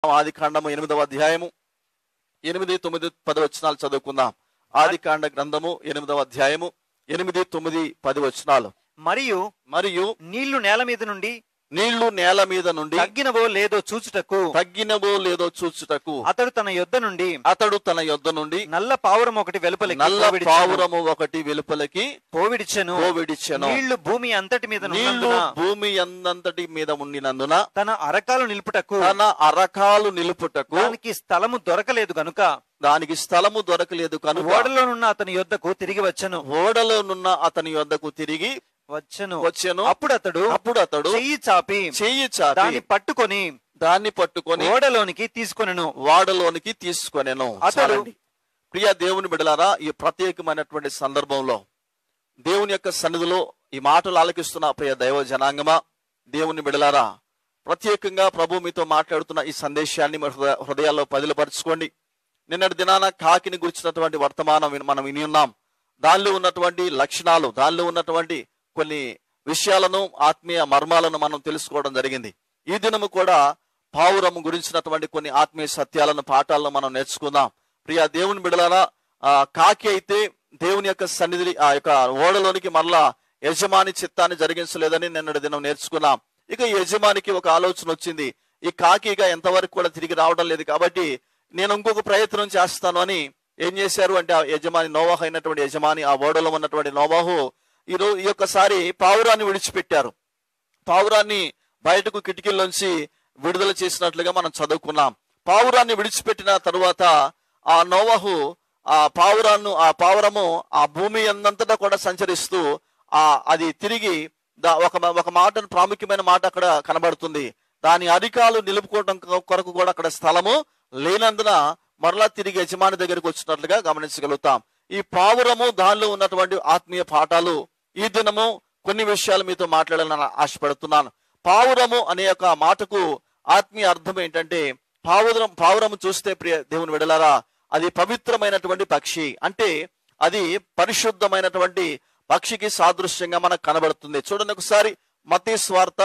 ఆది కాండము ఎనిమిదవ అధ్యాయము ఎనిమిది తొమ్మిది పది వచనాలు చదువుకుందాం ఆది కాండ గ్రంథము ఎనిమిదవ అధ్యాయము ఎనిమిది తొమ్మిది పది వచనాలు మరియు మరియు నీళ్లు నేల మీద నుండి నీళ్లు నేల మీద నుండి తగ్గినవో లేదో చూచుటకు తగ్గినవో లేదో చూచుటకు అతడు తన యొద్ద నుండి అతడు తన యొద్ద నుండి నల్ల పావురం ఒకటి వెలుపలికి నల్ల పోవిడిచెను. పావురము ఒకటి వెలుపలకి పోవిడిచెను పోవిడిచెను నీళ్లు భూమి అంతటి మీద నీళ్లు నున్నందున భూమి అందంతటి మీద ఉండినందున తన అరకాలు నిలుపుటకు తన అరకాలు నిలుపుటకు దానికి స్థలము దొరకలేదు గనుక దానికి స్థలము దొరకలేదు కనుక ఓడలోనున్న అతని యొద్దకు తిరిగి వచ్చెను ఓడలోనున్న అతని యొద్దకు తిరిగి వచ్చెను వచ్చెను అప్పుడు అతడు అప్పుడు అతడు చెయ్యి చాపి చెయ్యి దాన్ని చాపి పట్టుకొని దాన్ని పట్టుకొని ఓడలోనికి తీసుకొనెను వాడలోనికి తీసుకొనెను అతడు- చాలండి. ప్రియ దేవుని బిడలారా ఈ ప్రత్యేకమైనటువంటి సందర్భంలో దేవుని యొక్క సన్నిధిలో ఈ మాటలు ఆలకిస్తున్న ప్రియ దైవ జనాంగమా దేవుని బిడలారా ప్రత్యేకంగా ప్రభు మీతో మాట్లాడుతున్న ఈ సందేశాన్ని మన హృదయ- హృదయాల్లో పదిలపరచుకోండి నిన్నటి దినాన కాకిని గురించినటువంటి వర్తమానం విని- మనం విని ఉన్నాం దానిలో ఉన్నటువంటి లక్షణాలు దానిలో ఉన్నటువంటి కొన్ని విషయాలను ఆత్మీయ మర్మాలను మనం తెలుసుకోవడం జరిగింది ఈ దినము కూడా పావురము గురించినటువంటి కొన్ని ఆత్మీయ సత్యాలను పాఠాలను మనం నేర్చుకుందాం ప్రియ దేవుని బిడలారా ఆ కాకి అయితే దేవుని యొక్క సన్నిధి ఆ యొక్క ఓడలోనికి మరలా యజమాని చిత్తాన్ని జరిగించలేదని నిన్నటి దినం నేర్చుకున్నాం ఇక ఈ యజమానికి ఒక ఆలోచన వచ్చింది ఈ కాకిగా ఎంతవరకు కూడా తిరిగి రావడం లేదు కాబట్టి నేను ఇంకొక ప్రయత్నం చేస్తాను అని ఏం చేశారు అంటే ఆ యజమాని నోవాహు అయినటువంటి యజమాని ఆ ఓడలో ఉన్నటువంటి నోవాహు ఈ రో ఈ యొక్కసారి పావురాన్ని విడిచిపెట్టారు పావురాన్ని బయటకు కిటికీల్లోంచి విడుదల చేసినట్లుగా మనం చదువుకున్నాం పావురాన్ని విడిచిపెట్టిన తరువాత ఆ నోవహు ఆ పావురాన్ని ఆ పావురము ఆ భూమి అందంతటా కూడా సంచరిస్తూ ఆ అది తిరిగి దా- ఒక ఒక మాట ప్రాముఖ్యమైన మాట అక్కడ కనబడుతుంది దాని అరికాలు నిలుపుకోవడం కొ- కొరకు కూడా అక్కడ స్థలము లేనందున మరలా తిరిగి యజమాని దగ్గరికి వచ్చినట్లుగా గమనించగలుగుతాం ఈ పావురము దానిలో ఉన్నటువంటి ఆత్మీయ పాఠాలు ఈ దినము కొన్ని విషయాలు మీతో మాట్లాడాలని ఆశపడుతున్నాను పావురము అనే యొక్క మాటకు ఆత్మీయ అర్థం ఏంటంటే పావురం పావురము చూస్తే ప్రియ దేవుని విడలారా అది పవిత్రమైనటువంటి పక్షి అంటే అది పరిశుద్ధమైనటువంటి పక్షికి సాదృశ్యంగా మనకు కనబడుతుంది చూడండి ఒకసారి మతీ స్వార్త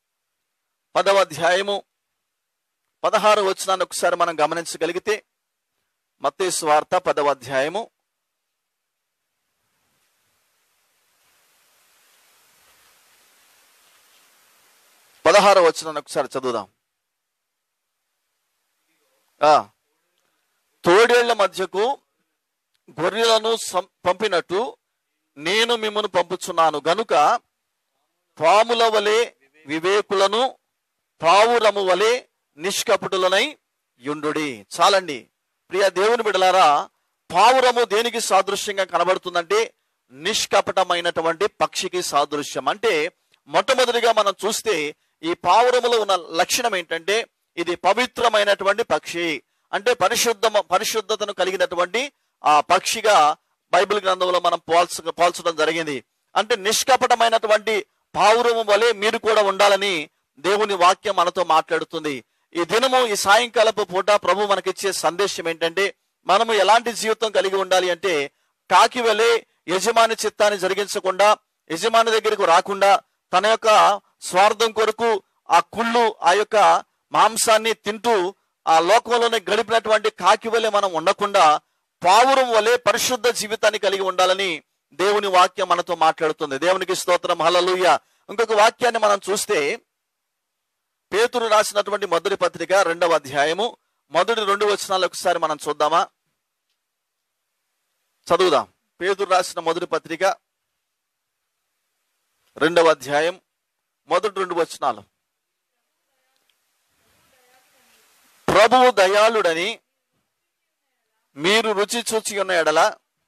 పదవ అధ్యాయము పదహారు వచనాన్ని ఒకసారి మనం గమనించగలిగితే మత్తీ స్వార్త పదవ అధ్యాయము పదహారు వచనాన్ని ఒకసారి చదువుదాం ఆ తోడేళ్ల మధ్యకు గొర్రెలను సం- పంపినట్టు నేను మిమ్మల్ని పంపుచున్నాను గనుక పాముల వలె వివేకులను పావురము వలె నిష్కపటులనై యుండుడి చాలండి ప్రియ దేవుని బిడలారా పావురము దేనికి సాదృశ్యంగా కనబడుతుందంటే నిష్కపటమైనటువంటి పక్షికి సాదృశ్యం అంటే మొట్టమొదటిగా మనం చూస్తే ఈ పావురములో ఉన్న లక్షణం ఏంటంటే ఇది పవిత్రమైనటువంటి పక్షి అంటే పరిశుద్ధ పరిశుద్ధతను కలిగినటువంటి ఆ పక్షిగా బైబిల్ గ్రంథంలో మనం పోల్చ పోల్చడం జరిగింది అంటే నిష్కపటమైనటువంటి పావురము వలె మీరు కూడా ఉండాలని దేవుని వాక్యం మనతో మాట్లాడుతుంది ఈ దినము ఈ సాయంకాలపు పూట ప్రభు మనకిచ్చే సందేశం ఏంటంటే మనము ఎలాంటి జీవితం కలిగి ఉండాలి అంటే కాకి వలె యజమాని చిత్తాన్ని జరిగించకుండా యజమాని దగ్గరకు రాకుండా తన యొక్క స్వార్థం కొరకు ఆ కుళ్ళు ఆ యొక్క మాంసాన్ని తింటూ ఆ లోకంలోనే గడిపినటువంటి కాకి వలె మనం ఉండకుండా పావురం వలె పరిశుద్ధ జీవితాన్ని కలిగి ఉండాలని దేవుని వాక్యం మనతో మాట్లాడుతుంది దేవునికి స్తోత్రం హలలుయ ఇంకొక వాక్యాన్ని మనం చూస్తే పేతురు రాసినటువంటి మొదటి పత్రిక రెండవ అధ్యాయము మొదటి రెండు వచనాలు ఒకసారి మనం చూద్దామా చదువుదాం పేతురు రాసిన మొదటి పత్రిక రెండవ అధ్యాయం మొదటి రెండు వచనాలు ప్రభువు దయాళుడని మీరు రుచి చూచి ఉన్న ఎడల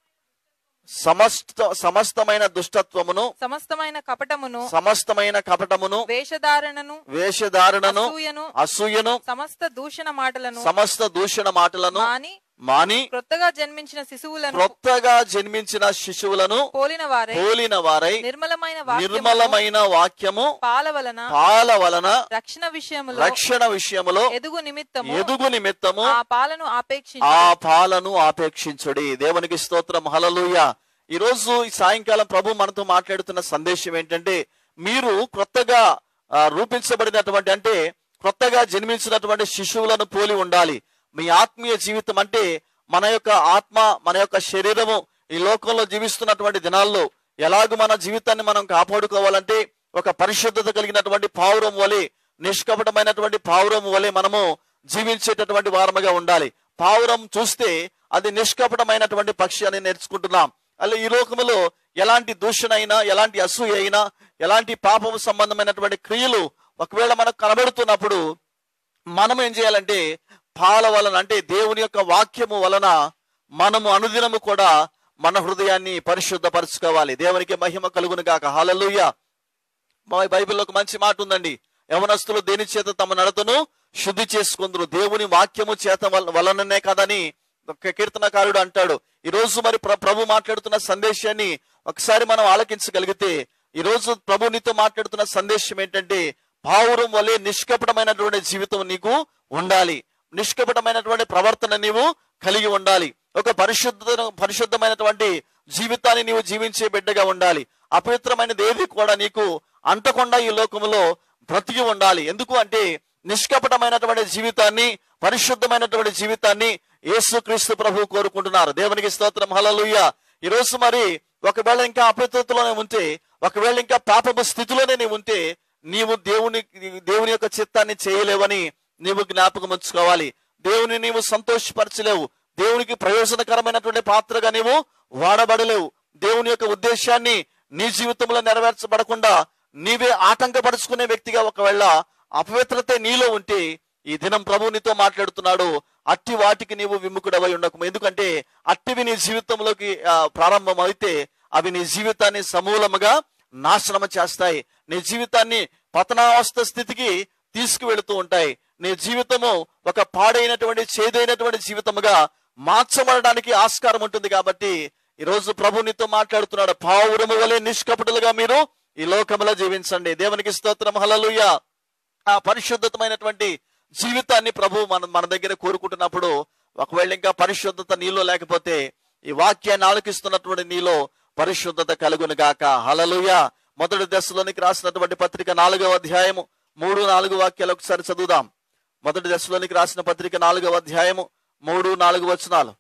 సమస్త సమస్తమైన దుష్టత్వమును సమస్తమైన కపటమును సమస్తమైన కపటమును వేషధారణను వేషధారణను అసూయను అసూయను సమస్త దూషణ మాటలను సమస్త దూషణ మాటలను మాని మాని క్రొత్తగా జన్మించిన శిశువులను క్రొత్తగా జన్మించిన శిశువులను పోలిన వారై పోలిన వారై నిర్మలమైన వాక్యమును నిర్మలమైన వాక్యము పాల వలన పాల వలన రక్షణ విషయములో రక్షణ విషయములో ఎదుగు నిమిత్తము ఎదుగు నిమిత్తము ఆ పాలను ఆపేక్షించి ఆ పాలను ఆపేక్షించుడి దేవునికి స్తోత్రం హలలుయ ఈ రోజు ఈ సాయంకాలం ప్రభు మనతో మాట్లాడుతున్న సందేశం ఏంటంటే మీరు క్రొత్తగా ఆ, రూపించబడినటువంటి అంటే కొత్తగా జన్మించినటువంటి శిశువులను పోలి ఉండాలి మీ ఆత్మీయ జీవితం అంటే మన యొక్క ఆత్మ మన యొక్క శరీరము ఈ లోకంలో జీవిస్తున్నటువంటి దినాల్లో ఎలాగ మన జీవితాన్ని మనం కాపాడుకోవాలంటే ఒక పరిశుద్ధత కలిగినటువంటి పావురం వలె నిష్కపటమైనటువంటి పావురం వలె మనము జీవించేటటువంటి వారముగా ఉండాలి పావురం చూస్తే అది నిష్కపటమైనటువంటి పక్షి అని నేర్చుకుంటున్నాం అలా ఈ లోకములో ఎలాంటి దూషణ అయినా ఎలాంటి అసూయ అయినా ఎలాంటి పాపము సంబంధమైనటువంటి క్రియలు ఒకవేళ మనకు కనబడుతున్నప్పుడు మనం ఏం చేయాలంటే పాల వలన అంటే దేవుని యొక్క వాక్యము వలన మనము అనుదినము కూడా మన హృదయాన్ని పరిశుద్ధపరచుకోవాలి దేవునికి మహిమ కలుగును గాక హాలలుయ మా బైబిల్లో ఒక మంచి మాట ఉందండి యవనస్తులు దేని చేత తమ నడతను శుద్ధి చేసుకుందరు దేవుని వాక్యము చేత వల- వలననే కదని ఒక కీర్తనకారుడు అంటాడు ఈ రోజు మరి ప్ర- ప్రభు మాట్లాడుతున్న సందేశాన్ని ఒకసారి మనం ఆలకించగలిగితే ఈ రోజు ప్రభు నీతో మాట్లాడుతున్న సందేశం ఏంటంటే పావురం వలె నిష్కపటమైనటువంటి జీవితం నీకు ఉండాలి నిష్కపటమైనటువంటి ప్రవర్తన నీవు కలిగి ఉండాలి ఒక పరిశుద్ధ పరిశుద్ధమైనటువంటి జీవితాన్ని నీవు జీవించే బిడ్డగా ఉండాలి అపవిత్రమైనది ఏది కూడా నీకు అంటకుండా ఈ లోకములో బ్రతికి ఉండాలి ఎందుకు అంటే నిష్కపటమైనటువంటి జీవితాన్ని పరిశుద్ధమైనటువంటి జీవితాన్ని యేసుక్రీస్తు ప్రభు కోరుకుంటున్నారు దేవునికి స్తోత్రం హలలుయ ఈ రోజు మరి ఒకవేళ ఇంకా అపవిత్రతలోనే ఉంటే ఒకవేళ ఇంకా పాపపు స్థితిలోనే నీవు ఉంటే నీవు దేవుని దేవుని యొక్క చిత్తాన్ని చేయలేవని నీవు జ్ఞాపకం ఉంచుకోవాలి దేవుని నీవు సంతోషపరచలేవు దేవునికి ప్రయోజనకరమైనటువంటి పాత్రగా నీవు వాడబడలేవు దేవుని యొక్క ఉద్దేశాన్ని నీ జీవితంలో నెరవేర్చబడకుండా నీవే ఆటంకపరుచుకునే వ్యక్తిగా ఒకవేళ అపవిత్రత నీలో ఉంటే ఈ దినం ప్రభు నీతో మాట్లాడుతున్నాడు అట్టి వాటికి నీవు విముఖుడవై ఉండకు ఎందుకంటే అట్టివి నీ జీవితంలోకి ఆ, ప్రారంభమైతే అవి నీ జీవితాన్ని సమూలముగా నాశనము చేస్తాయి నీ జీవితాన్ని పతనావస్థ స్థితికి తీసుకువెళుతూ ఉంటాయి నీ జీవితము ఒక పాడైనటువంటి చేదైనటువంటి జీవితముగా మార్చబడడానికి ఆస్కారం ఉంటుంది కాబట్టి ఈ రోజు ప్రభు నీతో మాట్లాడుతున్నాడు పావురము వలె నిష్కపటులుగా మీరు ఈ లోకములో జీవించండి దేవునికి స్తోత్రం హలలుయ ఆ పరిశుద్ధతమైనటువంటి జీవితాన్ని ప్రభు మన మన దగ్గర కోరుకుంటున్నప్పుడు ఒకవేళ ఇంకా పరిశుద్ధత నీలో లేకపోతే ఈ వాక్యాన్ని ఆలకిస్తున్నటువంటి నీలో పరిశుద్ధత కలుగును గాక హలలుయ మొదటి దశలోనికి రాసినటువంటి పత్రిక నాలుగవ అధ్యాయము మూడు నాలుగు వాక్యాలు ఒకసారి చదువుదాం మొదటి దశలోనికి రాసిన పత్రిక నాలుగవ అధ్యాయము మూడు నాలుగు వచనాలు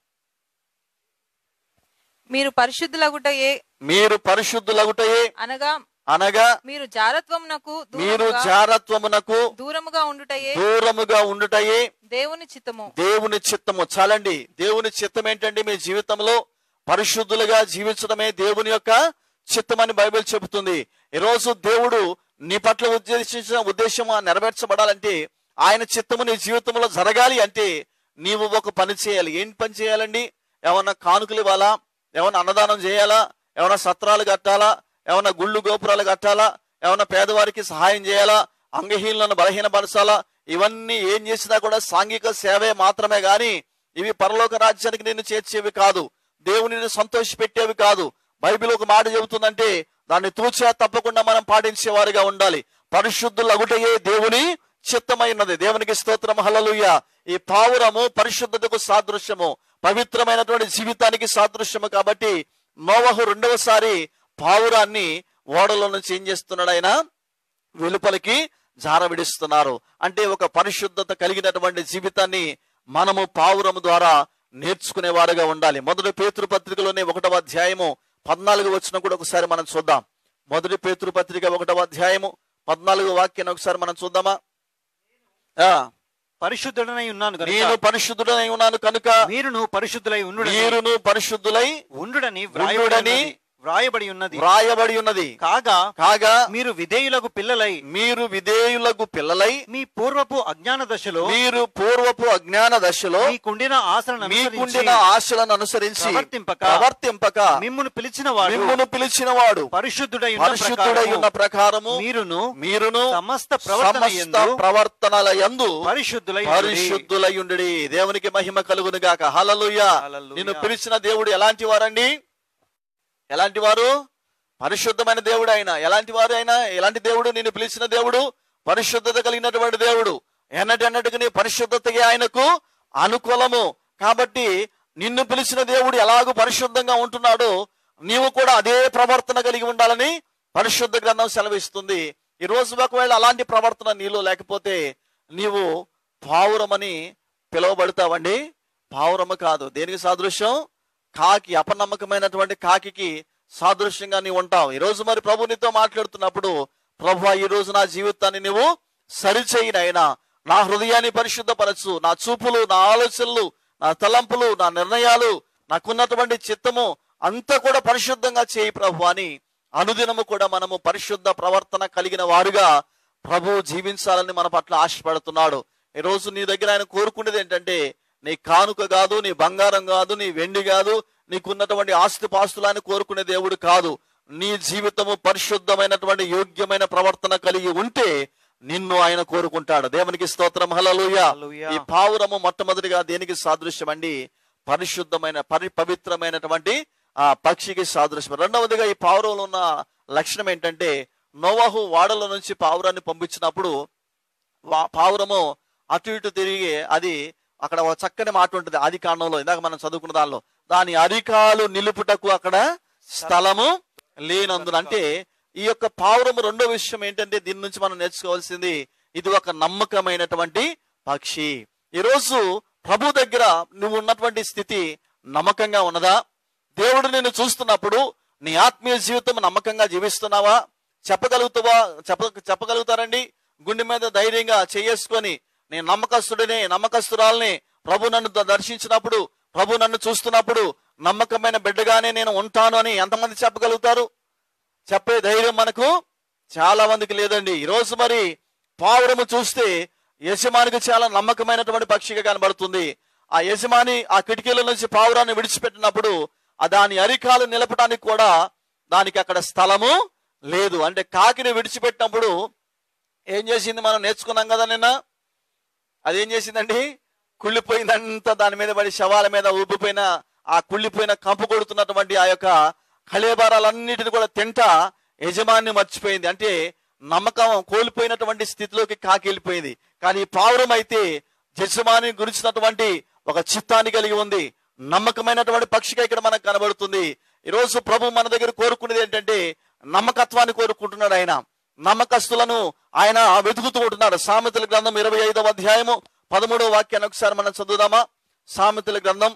మీరు పరిశుద్ధులగుటయే మీరు పరిశుద్ధులగుటయే అనగా అనగా మీరు జారత్వమునకు మీరు దూరముగా- జారత్వమునకు దూరముగా ఉండుటయే దూరముగా ఉండుటయే దేవుని చిత్తము దేవుని చిత్తము చాలండి దేవుని చిత్తం ఏంటంటే మీ జీవితంలో పరిశుద్ధులుగా జీవించడమే దేవుని యొక్క చిత్తమని బైబిల్ చెబుతుంది ఈరోజు దేవుడు నీ పట్ల ఉద్దేశించిన ఉద్దేశం నెరవేర్చబడాలంటే ఆయన చిత్తము నీ జీవితంలో జరగాలి అంటే నీవు ఒక పని చేయాలి ఏం పని చేయాలండి ఏమన్నా కానుకలు ఇవ్వాలా ఏమన్నా అన్నదానం చేయాలా ఏమన్నా సత్రాలు కట్టాలా ఏమన్నా గుళ్ళు గోపురాలు కట్టాలా ఏమన్నా పేదవారికి సహాయం చేయాలా అంగహీనులను బలహీనపరచాలా ఇవన్నీ ఏం చేసినా కూడా సాంఘిక సేవే మాత్రమే గాని ఇవి పరలోక రాజ్యానికి నిన్ను చేర్చేవి కాదు దేవునిని సంతోష పెట్టేవి కాదు బైబిల్ ఒక మాట చెబుతుందంటే దాన్ని తూచా తప్పకుండా మనం పాటించేవారుగా ఉండాలి పరిశుద్ధులు అగుటయే దేవుని చిత్తమైనది దేవునికి స్తోత్రం హల్లెలూయ ఈ పావురము పరిశుద్ధతకు సాదృశ్యము పవిత్రమైనటువంటి జీవితానికి సాదృశ్యము కాబట్టి నోవహు రెండవసారి పావురాన్ని ఓడలో నుంచి ఏం చేస్తున్నాడు ఆయన వెలుపలికి జారవిడిస్తున్నారు అంటే ఒక పరిశుద్ధత కలిగినటువంటి జీవితాన్ని మనము పావురము ద్వారా నేర్చుకునేవారుగా ఉండాలి మొదటి పేతృ పత్రికలోనే ఒకటవ అధ్యాయము పద్నాలుగు వచ్చిన కూడా ఒకసారి మనం చూద్దాం మొదటి పేతృ పత్రిక ఒకటవ అధ్యాయము పద్నాలుగు వాక్యాన్ని ఒకసారి మనం చూద్దామా ఆ, పరిశుద్ధుడనై ఉన్నాను గనుక నేను పరిశుద్ధుడనై ఉన్నాను కనుక మీరును పరిశుద్ధులై ఉండుడని మీరును పరిశుద్ధులై ఉండుడని ఉండుడని వ్రాయబడి ఉన్నది వ్రాయబడి ఉన్నది కాగా కాగా మీరు విధేయులకు పిల్లలై మీరు విధేయులకు పిల్లలై మీ పూర్వపు అజ్ఞాన దశలో మీరు పూర్వపు అజ్ఞాన దశలో మీకుండిన ఆశలను మీకుండిన ఆశలను అనుసరించి ప్రవర్తింపక ప్రవర్తింపక మిమ్మును పిలిచిన వాడు మిమ్మును పిలిచిన వాడు పరిశుద్ధుడై ఉన్న పరిశుద్ధుడై ఉన్న ప్రకారము ప్రకారము మీరును మీరును సమస్త ప్రవర్తన సమస్త యందు ప్రవర్తనల యందు పరిశుద్ధులై ఉండుడి. పరిశుద్ధులయుండి దేవునికి మహిమ కలుగును గాక హలలుయ హల్లెలూయా. నిన్ను పిలిచిన దేవుడు ఎలాంటి వారండి ఎలాంటి వారు పరిశుద్ధమైన దేవుడు ఆయన ఎలాంటి వారు ఆయన ఎలాంటి దేవుడు నిన్ను పిలిచిన దేవుడు పరిశుద్ధత కలిగినటువంటి దేవుడు ఎన్నటి అన్నట్టుగా నీ పరిశుద్ధతకి ఆయనకు అనుకూలము కాబట్టి నిన్ను పిలిచిన దేవుడు ఎలాగూ పరిశుద్ధంగా ఉంటున్నాడో నీవు కూడా అదే ప్రవర్తన కలిగి ఉండాలని పరిశుద్ధ గ్రంథం సెలవిస్తుంది ఈ రోజు ఒకవేళ అలాంటి ప్రవర్తన నీలో లేకపోతే నీవు పావురమని పిలువబడతావండి పావురము కాదు దేనికి సాదృశ్యం కాకి అపనమ్మకమైనటువంటి కాకికి సాదృశ్యంగా నీవు ఉంటావు ఈ రోజు మరి ప్రభు నీతో మాట్లాడుతున్నప్పుడు ప్రభు ఈ రోజు నా జీవితాన్ని నువ్వు సరిచేయినైనా నా హృదయాన్ని పరిశుద్ధపరచు నా చూపులు నా ఆలోచనలు నా తలంపులు నా నిర్ణయాలు నాకున్నటువంటి చిత్తము అంతా కూడా పరిశుద్ధంగా చేయి ప్రభు అని అనుదినము కూడా మనము పరిశుద్ధ ప్రవర్తన కలిగిన వారుగా ప్రభు జీవించాలని మన పట్ల ఆశపడుతున్నాడు ఈ రోజు నీ దగ్గర ఆయన కోరుకునేది ఏంటంటే నీ కానుక కాదు నీ బంగారం కాదు నీ వెండి కాదు నీకున్నటువంటి ఆస్తి పాస్తులని కోరుకునే దేవుడు కాదు నీ జీవితము పరిశుద్ధమైనటువంటి యోగ్యమైన ప్రవర్తన కలిగి ఉంటే నిన్ను ఆయన కోరుకుంటాడు దేవునికి స్తోత్రం హల్లెలూయా హల్లెలూయా. ఈ పావురము మొట్టమొదటిగా దేనికి సాదృశ్యం అండి పరిశుద్ధమైన పరి పవిత్రమైనటువంటి ఆ పక్షికి సాదృశ్యం రెండవదిగా ఈ పావురంలో ఉన్న లక్షణం ఏంటంటే నోవాహు వాడల నుంచి పావురాన్ని పంపించినప్పుడు వా- పావురము అటు ఇటు తిరిగి అది అక్కడ ఒక చక్కని మాట ఉంటుంది ఆది కాండంలో ఇందాక మనం చదువుకున్న దానిలో దాని అరికాలు నిలుపుటకు అక్కడ స్థలము లేనందున అంటే ఈ యొక్క పావురము రెండో విషయం ఏంటంటే దీని నుంచి మనం నేర్చుకోవాల్సింది ఇది ఒక నమ్మకమైనటువంటి పక్షి ఈరోజు ప్రభు దగ్గర నువ్వు ఉన్నటువంటి స్థితి నమ్మకంగా ఉన్నదా దేవుడు నిన్ను చూస్తున్నప్పుడు నీ ఆత్మీయ జీవితం నమ్మకంగా జీవిస్తున్నావా చెప్పగలుగుతావా చెప్ప చెప్పగలుగుతారండి గుండె మీద ధైర్యంగా చేసుకొని నేను నమ్మకస్తుడిని నమ్మకస్తురాల్ని ప్రభు నన్ను ద- దర్శించినప్పుడు ప్రభు నన్ను చూస్తున్నప్పుడు నమ్మకమైన బిడ్డగానే నేను ఉంటాను అని ఎంతమంది చెప్పగలుగుతారు చెప్పే ధైర్యం మనకు చాలా మందికి లేదండి ఈరోజు మరి పావురము చూస్తే యజమానికి చాలా నమ్మకమైనటువంటి పక్షిగా కనబడుతుంది ఆ యజమాని ఆ కిటికీల నుంచి పావురాన్ని విడిచిపెట్టినప్పుడు ఆ దాని అరికాలు నిలపడానికి కూడా దానికి అక్కడ స్థలము లేదు అంటే కాకిని విడిచిపెట్టినప్పుడు ఏం చేసింది మనం నేర్చుకున్నాం కదా నిన్న అదేం చేసిందండి కుళ్ళిపోయిందంతా దాని మీద పడి శవాల మీద ఊపిపోయిన ఆ కుళ్ళిపోయిన కంపు కొడుతున్నటువంటి ఆ యొక్క కళేబారాలన్నిటిని కూడా తింటా యజమాన్ని మర్చిపోయింది అంటే నమ్మకం కోల్పోయినటువంటి స్థితిలోకి కాకి వెళ్ళిపోయింది కానీ ఈ పావురం అయితే యజమాని గురించినటువంటి ఒక చిత్తాన్ని కలిగి ఉంది నమ్మకమైనటువంటి పక్షిగా ఇక్కడ మనకు కనబడుతుంది ఈరోజు ప్రభు మన దగ్గర కోరుకునేది ఏంటంటే నమ్మకత్వాన్ని కోరుకుంటున్నాడు ఆయన నమ్మకస్తులను ఆయన వెతుకుతూ ఉంటున్నాడు సామెతల గ్రంథం ఇరవై ఐదవ అధ్యాయము పదమూడవ వాక్యాన్ని ఒకసారి మనం చదువుదామా సామెతల గ్రంథం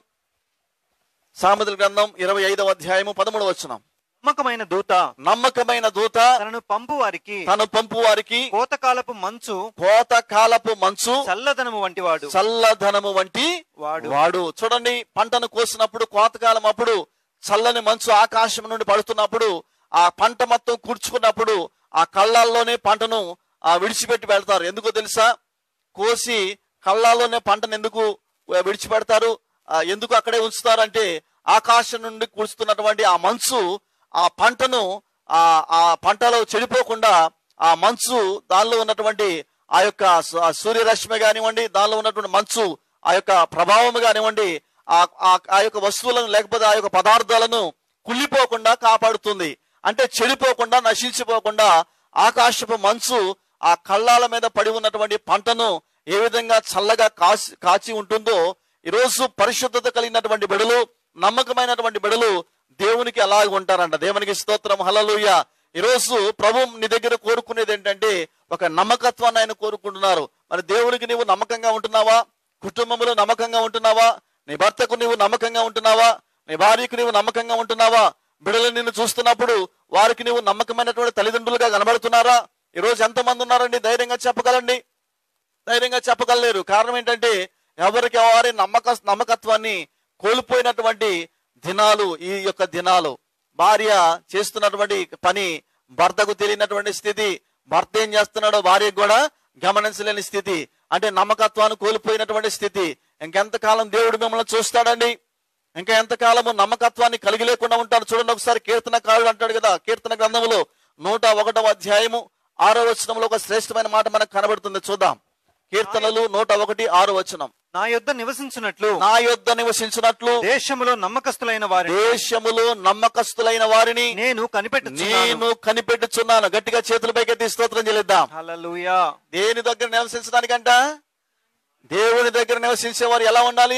సామెతల గ్రంథం ఇరవై ఐదవ అధ్యాయము పదమూడవ వచనం నమ్మకమైన దూత నమ్మకమైన దూత తనను పంపు వారికి తను పంపు వారికి కోతకాలపు మంచు కోత కాలపు మంచు చల్లదనము వంటివాడు చల్లధనము వంటి వాడు. వాడు చూడండి పంటను కోసినప్పుడు కోతకాలం అప్పుడు చల్లని మంచు ఆకాశం నుండి పడుతున్నప్పుడు ఆ పంట మొత్తం కూర్చుకున్నప్పుడు ఆ కళ్ళాల్లోనే పంటను ఆ విడిచిపెట్టి వెళ్తారు ఎందుకో తెలుసా కోసి కళ్ళాల్లోనే పంటను ఎందుకు విడిచిపెడతారు ఆ, ఎందుకు అక్కడే ఉంచుతారంటే ఆకాశం నుండి కూర్చుతున్నటువంటి ఆ మంచు ఆ పంటను ఆ ఆ పంటలో చెడిపోకుండా ఆ మంచు దానిలో ఉన్నటువంటి ఆ యొక్క సూ- ఆ సూర్యరశ్మి కానివ్వండి దానిలో ఉన్నటువంటి మంచు ఆ యొక్క ప్రభావం కానివ్వండి ఆ ఆ- ఆ యొక్క వస్తువులను లేకపోతే ఆ యొక్క పదార్థాలను కుళ్ళిపోకుండా కాపాడుతుంది అంటే చెడిపోకుండా నశించిపోకుండా ఆకాశపు మంచు ఆ కళ్ళాల మీద పడి ఉన్నటువంటి పంటను ఏ విధంగా చల్లగా కాసి కాచి ఉంటుందో ఈరోజు పరిశుద్ధత కలిగినటువంటి బిడలు నమ్మకమైనటువంటి బిడలు దేవునికి అలాగే ఉంటారంట దేవునికి స్తోత్రం హలలుయ ఈరోజు ప్రభు నీ దగ్గర కోరుకునేది ఏంటంటే ఒక నమ్మకత్వాన్ని ఆయన కోరుకుంటున్నారు మరి దేవునికి నీవు నమ్మకంగా ఉంటున్నావా కుటుంబంలో నమ్మకంగా ఉంటున్నావా నీ భర్తకు నీవు నమ్మకంగా ఉంటున్నావా నీ భార్యకు నీవు నమ్మకంగా ఉంటున్నావా బిడలు నిన్ను చూస్తున్నప్పుడు వారికి నీవు నమ్మకమైనటువంటి తల్లిదండ్రులుగా కనబడుతున్నారా ఈరోజు ఎంతమంది ఉన్నారండి ధైర్యంగా చెప్పగలండి ధైర్యంగా చెప్పగలలేరు కారణం ఏంటంటే ఎవరికి వారి నమ్మక నమ్మకత్వాన్ని కోల్పోయినటువంటి దినాలు ఈ యొక్క దినాలు భార్య చేస్తున్నటువంటి పని భర్తకు తెలియనటువంటి స్థితి భర్త ఏం చేస్తున్నాడో భార్యకు కూడా గమనించలేని స్థితి అంటే నమ్మకత్వాన్ని కోల్పోయినటువంటి స్థితి ఇంకెంతకాలం దేవుడు మిమ్మల్ని చూస్తాడండి ఇంకా ఎంతకాలము నమ్మకత్వాన్ని కలిగి లేకుండా ఉంటాడు చూడండి ఒకసారి కీర్తనకారుడు అంటాడు కదా కీర్తన గ్రంథములో నూట ఒకటవ అధ్యాయము ఆరో వచనంలో ఒక శ్రేష్టమైన మాట మనకు కనబడుతుంది చూద్దాం కీర్తనలు నూట ఒకటి ఆరో వచనం నా యొద్ద నివసించున్నట్లు నా యొద్ద నివసించినట్లు దేశములో నమ్మకస్తులైన వారి దేశములో నమ్మకస్తులైన వారిని నేను కనిపెట్టుచున్నాను నేను కనిపెట్టుచున్నాను గట్టిగా చేతుల పైకెత్తి స్తోత్రం చెల్లిద్దాం హల్లెలూయా దేని దగ్గర నివసించడానికంట దేవుని దగ్గర నివసించే వారు ఎలా ఉండాలి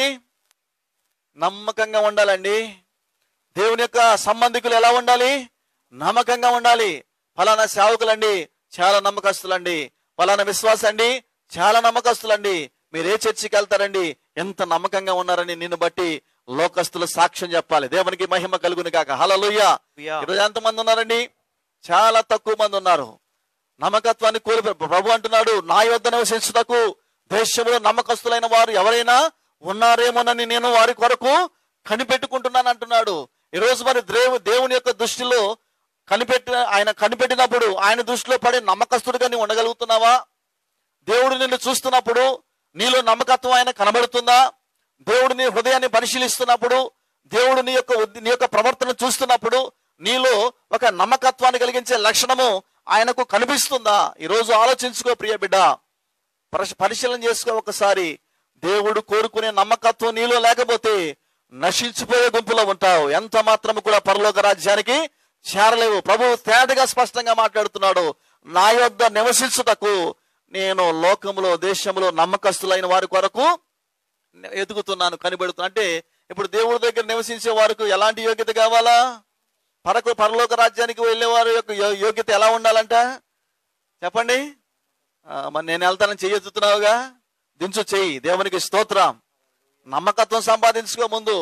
నమ్మకంగా ఉండాలండి దేవుని యొక్క సంబంధికులు ఎలా ఉండాలి నమ్మకంగా ఉండాలి ఫలానా సేవకులండి చాలా నమ్మకస్తులండి ఫలానా విశ్వాస అండి చాలా నమ్మకస్తులండి మీరు ఏ చర్చికి వెళ్తారండి ఎంత నమ్మకంగా ఉన్నారని నిన్ను బట్టి లోకస్తులు సాక్ష్యం చెప్పాలి దేవునికి మహిమ కలుగుని కాక హలలుయ్యా హల్లెలూయా. ఈరోజు ఎంత మంది ఉన్నారండి చాలా తక్కువ మంది ఉన్నారు నమ్మకత్వాన్ని కోల్పోయి ప్రభు అంటున్నాడు నా యొద్ద నివసించుటకు దేశంలో నమ్మకస్తులైన వారు ఎవరైనా ఉన్నారేమోనని నేను వారి కొరకు కనిపెట్టుకుంటున్నాను అంటున్నాడు ఈ రోజు మరి దేవు దేవుని యొక్క దృష్టిలో కనిపెట్టిన ఆయన కనిపెట్టినప్పుడు ఆయన దృష్టిలో పడి నమ్మకస్తుడిగా నీవు ఉండగలుగుతున్నావా దేవుడు నిన్ను చూస్తున్నప్పుడు నీలో నమ్మకత్వం ఆయన కనబడుతుందా దేవుడు నీ హృదయాన్ని పరిశీలిస్తున్నప్పుడు దేవుడు నీ యొక్క ఉద్ది- నీ యొక్క ప్రవర్తన చూస్తున్నప్పుడు నీలో ఒక నమ్మకత్వాన్ని కలిగించే లక్షణము ఆయనకు కనిపిస్తుందా ఈరోజు ఆలోచించుకో ప్రియ బిడ్డ పరిశ- పరిశీలన చేసుకో ఒకసారి దేవుడు కోరుకునే నమ్మకత్వం నీలో లేకపోతే నశించిపోయే గుంపులో ఉంటావు ఎంత మాత్రము కూడా పరలోక రాజ్యానికి చేరలేవు ప్రభు తేటగా స్పష్టంగా మాట్లాడుతున్నాడు నా యొద్ద నివసించుటకు నేను లోకములో దేశములో నమ్మకస్తులైన వారి కొరకు ఎదుగుతున్నాను కనిపెడుతున్నా అంటే ఇప్పుడు దేవుడి దగ్గర నివసించే వారికి ఎలాంటి యోగ్యత కావాలా పరకు పరలోక రాజ్యానికి వెళ్ళే వారి యొక్క యో- యోగ్యత ఎలా ఉండాలంట చెప్పండి ఆ, మరి నేను వెళ్తానని చెయ్యెత్తుతున్నావుగా దించు చెయ్యి దేవునికి స్తోత్రం నమ్మకత్వం సంపాదించుకో ముందు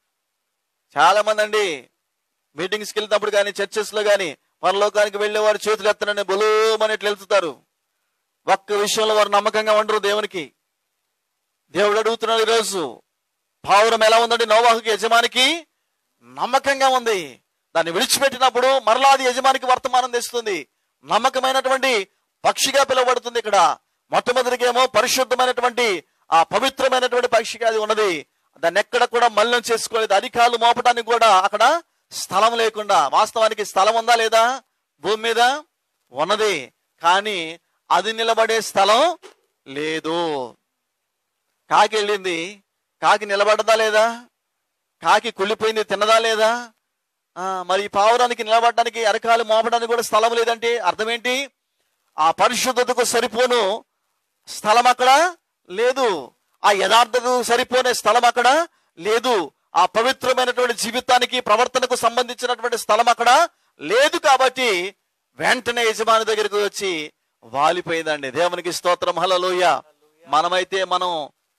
చాలా మంది అండి మీటింగ్స్కి వెళ్తున్నప్పుడు కానీ చర్చెస్ లో కానీ పరలోకానికి వెళ్ళే వారు చేతులు ఎత్తనని బలుమని ఇట్లా వెళ్తుతారు ఒక్క విషయంలో వారు నమ్మకంగా ఉండరు దేవునికి దేవుడు అడుగుతున్నాడు ఈరోజు పావురం ఎలా ఉందండి నోవాహుకి యజమానికి నమ్మకంగా ఉంది దాన్ని విడిచిపెట్టినప్పుడు మరలా అది యజమానికి వర్తమానం తెస్తుంది నమ్మకమైనటువంటి పక్షిగా పిలువబడుతుంది ఇక్కడ మొట్టమొదటికేమో పరిశుద్ధమైనటువంటి ఆ పవిత్రమైనటువంటి పక్షిగా అది ఉన్నది దాన్ని ఎక్కడ కూడా మలినం చేసుకోలేదు అధికారులు మోపడానికి కూడా అక్కడ స్థలం లేకుండా వాస్తవానికి స్థలం ఉందా లేదా భూమి మీద ఉన్నది కానీ అది నిలబడే స్థలం లేదు కాకి వెళ్ళింది కాకి నిలబడదా లేదా కాకి కుళ్ళిపోయింది తిన్నదా లేదా ఆ, మరి ఈ పావురానికి నిలబడడానికి అరకాలు మోపడానికి కూడా స్థలం లేదంటే అర్థం ఏంటి ఆ పరిశుద్ధతకు సరిపోను స్థలం అక్కడ లేదు ఆ యథార్థతకు సరిపోనే స్థలం అక్కడ లేదు ఆ పవిత్రమైనటువంటి జీవితానికి ప్రవర్తనకు సంబంధించినటువంటి స్థలం అక్కడ లేదు కాబట్టి వెంటనే యజమాని దగ్గరికి వచ్చి వాలిపోయిందండి దేవునికి స్తోత్రం హలలోయ మనమైతే మనం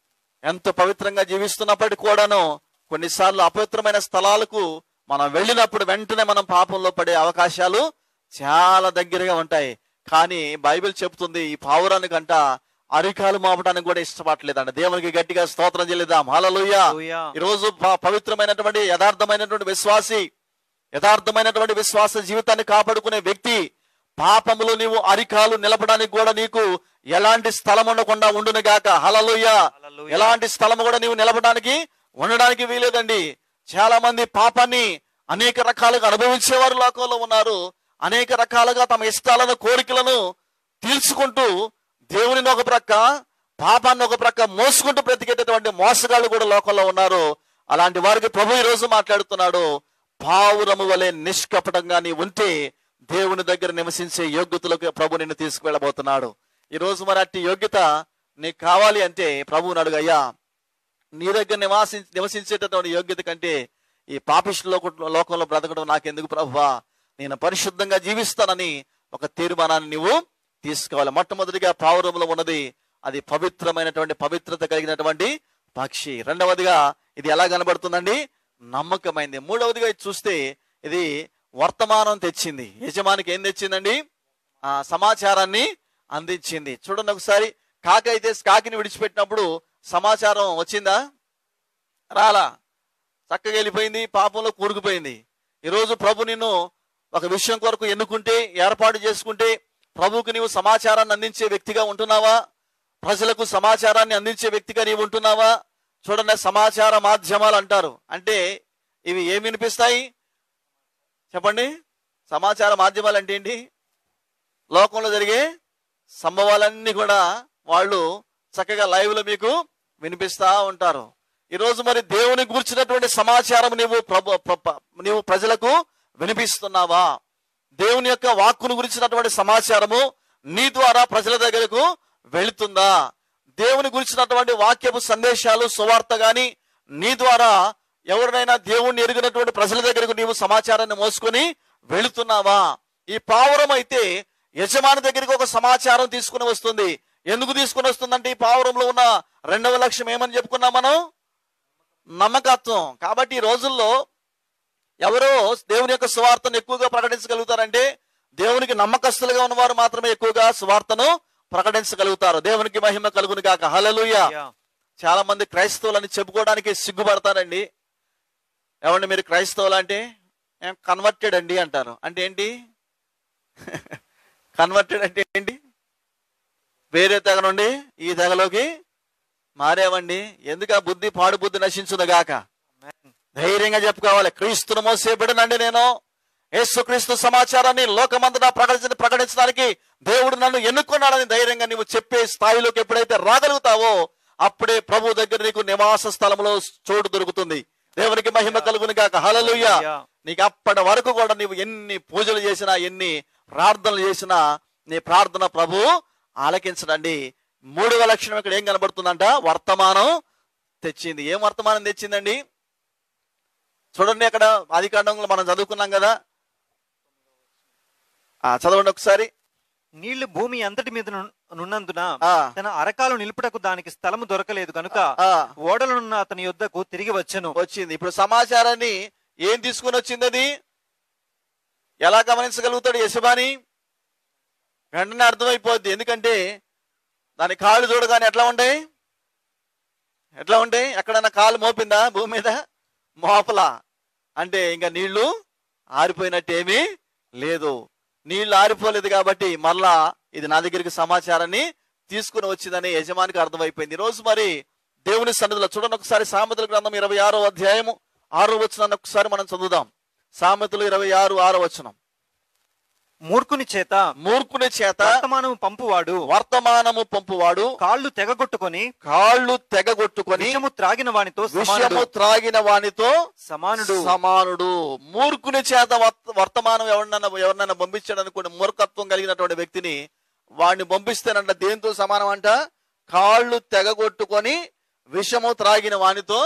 ఎంత పవిత్రంగా జీవిస్తున్నప్పటికీ కూడాను కొన్నిసార్లు అపవిత్రమైన స్థలాలకు మనం వెళ్ళినప్పుడు వెంటనే మనం పాపంలో పడే అవకాశాలు చాలా దగ్గరగా ఉంటాయి కానీ బైబిల్ చెప్తుంది ఈ పావురానికంట అరికాలు మోపడానికి కూడా ఇష్టపడలేదంట దేవునికి గట్టిగా స్తోత్రం చెల్లిద్దాం హలలుయ హల్లెలూయా. ఈ రోజు ప- పవిత్రమైనటువంటి యథార్థమైనటువంటి విశ్వాసి యథార్థమైనటువంటి విశ్వాస జీవితాన్ని కాపాడుకునే వ్యక్తి పాపములో నీవు అరికాలు నిలపడానికి కూడా నీకు ఎలాంటి స్థలం ఉండకుండా ఉండును గాక హలలుయ హల్లెలూయా. ఎలాంటి స్థలం కూడా నీవు నిలపడానికి ఉండడానికి వీలేదండి చాలా మంది పాపాన్ని అనేక రకాలుగా అనుభవించేవారు లోకంలో ఉన్నారు అనేక రకాలుగా తమ ఇష్టాలను కోరికలను తీర్చుకుంటూ దేవునిని ఒక ప్రక్క పాపాన్ని ఒక ప్రక్క మోసుకుంటూ బ్రతికేటటువంటి మోసగాళ్ళు కూడా లోకంలో ఉన్నారు అలాంటి వారికి ప్రభు ఈ రోజు మాట్లాడుతున్నాడు పావురము వలె నిష్కపటంగా నీ ఉంటే దేవుని దగ్గర నివసించే యోగ్యతలకు ప్రభు నిన్ను తీసుకువెళ్ళబోతున్నాడు ఈ రోజు మరి అట్టి యోగ్యత నీకు కావాలి అంటే ప్రభువుని అడుగయ్యా నీ దగ్గర నివాసి నివసించేటటువంటి యోగ్యత కంటే ఈ పాపిష్ట లోక లోకంలో బ్రతకడం నాకెందుకు ప్రభువా నేను పరిశుద్ధంగా జీవిస్తానని ఒక తీర్మానాన్ని నువ్వు తీసుకోవాలి మొట్టమొదటిగా పావురంలో ఉన్నది అది పవిత్రమైనటువంటి పవిత్రత కలిగినటువంటి పక్షి రెండవదిగా ఇది ఎలా కనబడుతుందండి నమ్మకమైంది మూడవదిగా ఇది చూస్తే ఇది వర్తమానం తెచ్చింది యజమానికి ఏం తెచ్చిందండి ఆ సమాచారాన్ని అందించింది చూడండి ఒకసారి కాకి అయితే కాకిని విడిచిపెట్టినప్పుడు సమాచారం వచ్చిందా రాలా చక్కగా వెళ్ళిపోయింది పాపంలో కూరుకుపోయింది ఈరోజు ప్రభు నిన్ను ఒక విషయం కొరకు ఎన్నుకుంటే ఏర్పాటు చేసుకుంటే ప్రభువుకు నీవు సమాచారాన్ని అందించే వ్యక్తిగా ఉంటున్నావా ప్రజలకు సమాచారాన్ని అందించే వ్యక్తిగా నీవు ఉంటున్నావా చూడండి సమాచార మాధ్యమాలు అంటారు అంటే ఇవి ఏమి వినిపిస్తాయి చెప్పండి సమాచార మాధ్యమాలు అంటే ఏంటి లోకంలో జరిగే సంభవాలన్నీ కూడా వాళ్ళు చక్కగా లైవ్ లో మీకు వినిపిస్తా ఉంటారు ఈరోజు మరి దేవుని గురించినటువంటి సమాచారం నీవు ప్రభు ప్ర- ప్ర- నీవు ప్రజలకు వినిపిస్తున్నావా దేవుని యొక్క వాక్కును గురించినటువంటి సమాచారము నీ ద్వారా ప్రజల దగ్గరకు వెళుతుందా దేవుని గురించినటువంటి వాక్యపు సందేశాలు సువార్త గాని నీ ద్వారా ఎవరినైనా దేవుణ్ణి ఎరిగినటువంటి ప్రజల దగ్గరకు నీవు సమాచారాన్ని మోసుకొని వెళుతున్నావా ఈ పావురం అయితే యజమాని దగ్గరికి ఒక సమాచారం తీసుకుని వస్తుంది ఎందుకు తీసుకుని వస్తుందంటే ఈ పావురంలో ఉన్న రెండవ లక్ష్యం ఏమని చెప్పుకున్నాం మనం నమ్మకత్వం కాబట్టి ఈ రోజుల్లో ఎవరో దేవుని యొక్క సువార్తను ఎక్కువగా ప్రకటించగలుగుతారంటే దేవునికి నమ్మకస్తులుగా ఉన్నవారు మాత్రమే ఎక్కువగా సువార్తను ప్రకటించగలుగుతారు దేవునికి మహిమ కలుగును కాక హలలుయ యా. చాలా మంది క్రైస్తవులని చెప్పుకోవడానికి సిగ్గుపడతారండి ఏమండి మీరు క్రైస్తవులు అంటే కన్వర్టెడ్ అండి అంటారు అంటే ఏంటి కన్వర్టెడ్ అంటే ఏంటి వేరే తెగ నుండి ఈ తెగలోకి మారేవండి ఎందుకు ఆ బుద్ధి పాడు బుద్ధి నశించును గాక Amen. ధైర్యంగా చెప్పుకోవాలి క్రీస్తును మోసేబడినండి నేను యేసుక్రీస్తు సమాచారాన్ని లోకమంతటా ప్రకటించ ప్రకటించడానికి దేవుడు నన్ను ఎన్నుకున్నాడని ధైర్యంగా నీవు చెప్పే స్థాయిలోకి ఎప్పుడైతే రాగలుగుతావో అప్పుడే ప్రభు దగ్గర నీకు నివాస స్థలంలో చోటు దొరుకుతుంది దేవునికి మహిమ కలుగును గాక హల్లెలూయా హల్లెలూయా. నీకు అప్పటి వరకు కూడా నీవు ఎన్ని పూజలు చేసినా ఎన్ని ప్రార్థనలు చేసినా నీ ప్రార్థన ప్రభు ఆలకించడండి మూడవ లక్షణం ఇక్కడ ఏం కనబడుతుందంట వర్తమానం తెచ్చింది ఏం వర్తమానం తెచ్చిందండి చూడండి అక్కడ ఆదికాండంలో మనం చదువుకున్నాం కదా ఆ చదవండి ఒకసారి నీళ్లు భూమి అంతటి మీద నున్- నున్నందున ఆ. తన అరకాలు నిలుపుటకు దానికి స్థలము దొరకలేదు కనుక ఆ. ఓడలున్న అతని యొద్దకు తిరిగి వచ్చెను వచ్చింది ఇప్పుడు సమాచారాన్ని ఏం తీసుకుని వచ్చింది అది ఎలా గమనించగలుగుతాడు యశబాని వెంటనే అర్థమైపోద్ది ఎందుకంటే దాని కాళ్ళు చూడగానే ఎట్లా ఉంటాయి ఎట్లా ఉంటాయి ఎక్కడన్నా కాలు మోపిందా భూమి మీద మోపలా అంటే ఇంకా నీళ్లు ఆరిపోయినట్టేమీ లేదు నీళ్లు ఆరిపోలేదు కాబట్టి మళ్ళా ఇది నా దగ్గరికి సమాచారాన్ని తీసుకుని వచ్చిందని యజమానికి అర్థమైపోయింది ఈ రోజు మరి దేవుని సన్నిధిలో చూడండి ఒకసారి సామెతల గ్రంథం ఇరవై ఆరో అధ్యాయము ఆరో వచనాన్ని ఒకసారి మనం చదువుదాం సామెతలు ఇరవై ఆరు ఆరో వచనం మూర్ఖుని చేత మూర్ఖుని చేత వర్తమానము పంపువాడు వర్తమానము పంపువాడు కాళ్ళు తెగగొట్టుకొని కాళ్ళు తెగగొట్టుకొని విషము త్రాగిన వానితో విషయము సమానుడు త్రాగిన వానితో సమానుడు సమానుడు మూర్ఖుని చేత వర్త- వర్తమానం ఎవరినైనా ఎవరినైనా పంపించాడు అనుకోండి మూర్ఖత్వం కలిగినటువంటి వ్యక్తిని వాడిని పంపిస్తేనంట దేంతో సమానం అంట కాళ్ళు తెగగొట్టుకొని విషము త్రాగిన వానితో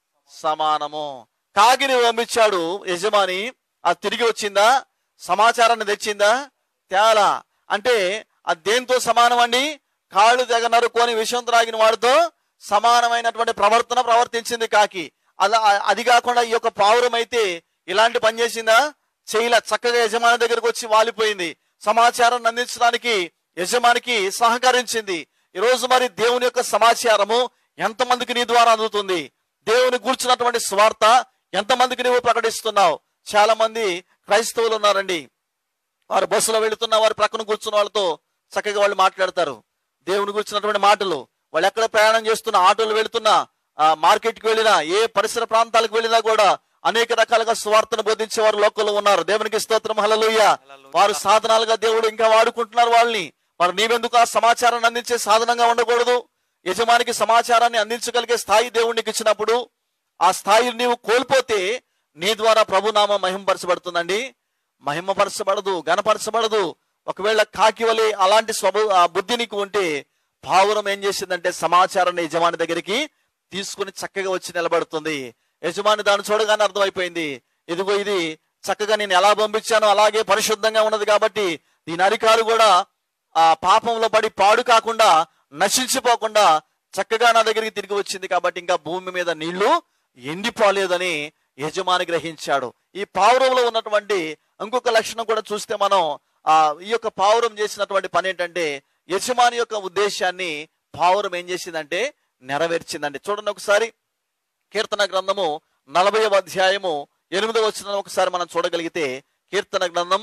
సమానము కాగిని పంపించాడు యజమాని అది తిరిగి వచ్చిందా సమాచారాన్ని తెచ్చిందా తేలా అంటే అది దేంతో సమానం అండి కాళ్ళు తెగ నరుకొని విషం త్రాగిన వాడితో సమానమైనటువంటి ప్రవర్తన ప్రవర్తించింది కాకి అలా అది కాకుండా ఈ యొక్క పావురం అయితే ఇలాంటి పని చేసిందా చేయలే చక్కగా యజమాని దగ్గరకు వచ్చి వాలిపోయింది సమాచారాన్ని అందించడానికి యజమానికి సహకరించింది ఈ రోజు మరి దేవుని యొక్క సమాచారము ఎంతమందికి నీ ద్వారా అందుతుంది దేవుని కూర్చున్నటువంటి స్వార్థ ఎంతమందికి నువ్వు ప్రకటిస్తున్నావు చాలా మంది క్రైస్తవులు ఉన్నారండి వారు బస్సులో వెళుతున్న వారి ప్రక్కన కూర్చున్న వాళ్ళతో చక్కగా వాళ్ళు మాట్లాడతారు దేవుని కూర్చున్నటువంటి మాటలు వాళ్ళు ఎక్కడ ప్రయాణం చేస్తున్నా ఆటోలు వెళుతున్నా ఆ మార్కెట్కి వెళ్ళినా ఏ పరిసర ప్రాంతాలకు వెళ్ళినా కూడా అనేక రకాలుగా స్వార్థను బోధించే వారు లోకల్లో ఉన్నారు దేవునికి స్తోత్రం హల్లెలూయ వారు సాధనాలుగా దేవుడు ఇంకా వాడుకుంటున్నారు వాళ్ళని మరి నీవెందుకు ఆ సమాచారాన్ని అందించే సాధనంగా ఉండకూడదు యజమానికి సమాచారాన్ని అందించగలిగే స్థాయి దేవునికి ఇచ్చినప్పుడు ఆ స్థాయిని నీవు కోల్పోతే నీ ద్వారా ప్రభునామం మహిమపరచబడుతుందండి మహిమపరచబడదు గనపరచబడదు ఒకవేళ కాకి వలె అలాంటి స్వభ ఆ బుద్ధి నీకు ఉంటే పావురం ఏం చేసిందంటే సమాచారాన్ని యజమాని దగ్గరికి తీసుకుని చక్కగా వచ్చి నిలబడుతుంది యజమాని దాన్ని చూడగానే అర్థమైపోయింది ఇదిగో ఇది చక్కగా నేను ఎలా పంపించానో అలాగే పరిశుద్ధంగా ఉన్నది కాబట్టి దీని అరికాలు కూడా ఆ పాపంలో పడి పాడు కాకుండా నశించిపోకుండా చక్కగా నా దగ్గరికి తిరిగి వచ్చింది కాబట్టి ఇంకా భూమి మీద నీళ్లు ఎండిపోలేదని యజమాని గ్రహించాడు ఈ పావురంలో ఉన్నటువంటి ఇంకొక లక్షణం కూడా చూస్తే మనం ఆ ఈ యొక్క పావురం చేసినటువంటి పని ఏంటంటే యజమాని యొక్క ఉద్దేశాన్ని పావురం ఏం చేసిందంటే నెరవేర్చిందండి చూడండి ఒకసారి కీర్తన గ్రంథము నలభై అధ్యాయము ఎనిమిదవ వచ్చిన ఒకసారి మనం చూడగలిగితే కీర్తన గ్రంథం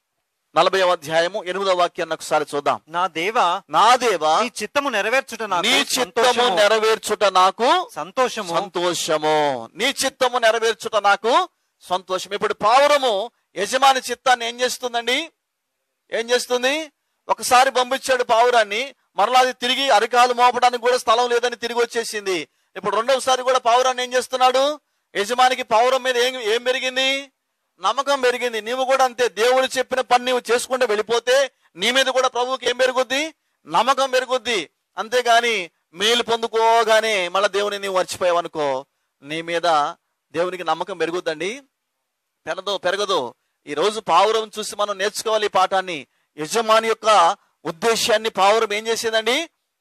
నలభై అధ్యాయము ఎనిమిదవ వాక్యాన్ని ఒకసారి చూద్దాం నా దేవా నా దేవా నీ చిత్తము నెరవేర్చుట నాకు నీ చిత్తము సంతోషము. నెరవేర్చుట నాకు సంతోషము సంతోషము నీ చిత్తము నెరవేర్చుట నాకు సంతోషం ఇప్పుడు పావురము యజమాని చిత్తాన్ని ఏం చేస్తుందండి ఏం చేస్తుంది ఒకసారి పంపించాడు పావురాన్ని మరలా అది తిరిగి అరికాలు మోపడానికి కూడా స్థలం లేదని తిరిగి వచ్చేసింది ఇప్పుడు రెండవసారి కూడా పావురాన్ని ఏం చేస్తున్నాడు యజమానికి పావురం మీద ఏం ఏం పెరిగింది నమ్మకం పెరిగింది నీవు కూడా అంతే దేవుడు చెప్పిన పని నీవు చేసుకుంటే వెళ్ళిపోతే నీ మీద కూడా ప్రభువుకి ఏం పెరుగుద్ది నమ్మకం పెరుగుద్ది అంతేగాని మేలు పొందుకోగానే మళ్ళీ దేవుని నీవు మర్చిపోయావు అనుకో నీ మీద దేవునికి నమ్మకం పెరుగుద్దండి పెరగదు పెరగదు ఈ రోజు పావురం చూసి మనం నేర్చుకోవాలి ఈ పాఠాన్ని యజమాని యొక్క ఉద్దేశాన్ని పావురం ఏం చేసేదండి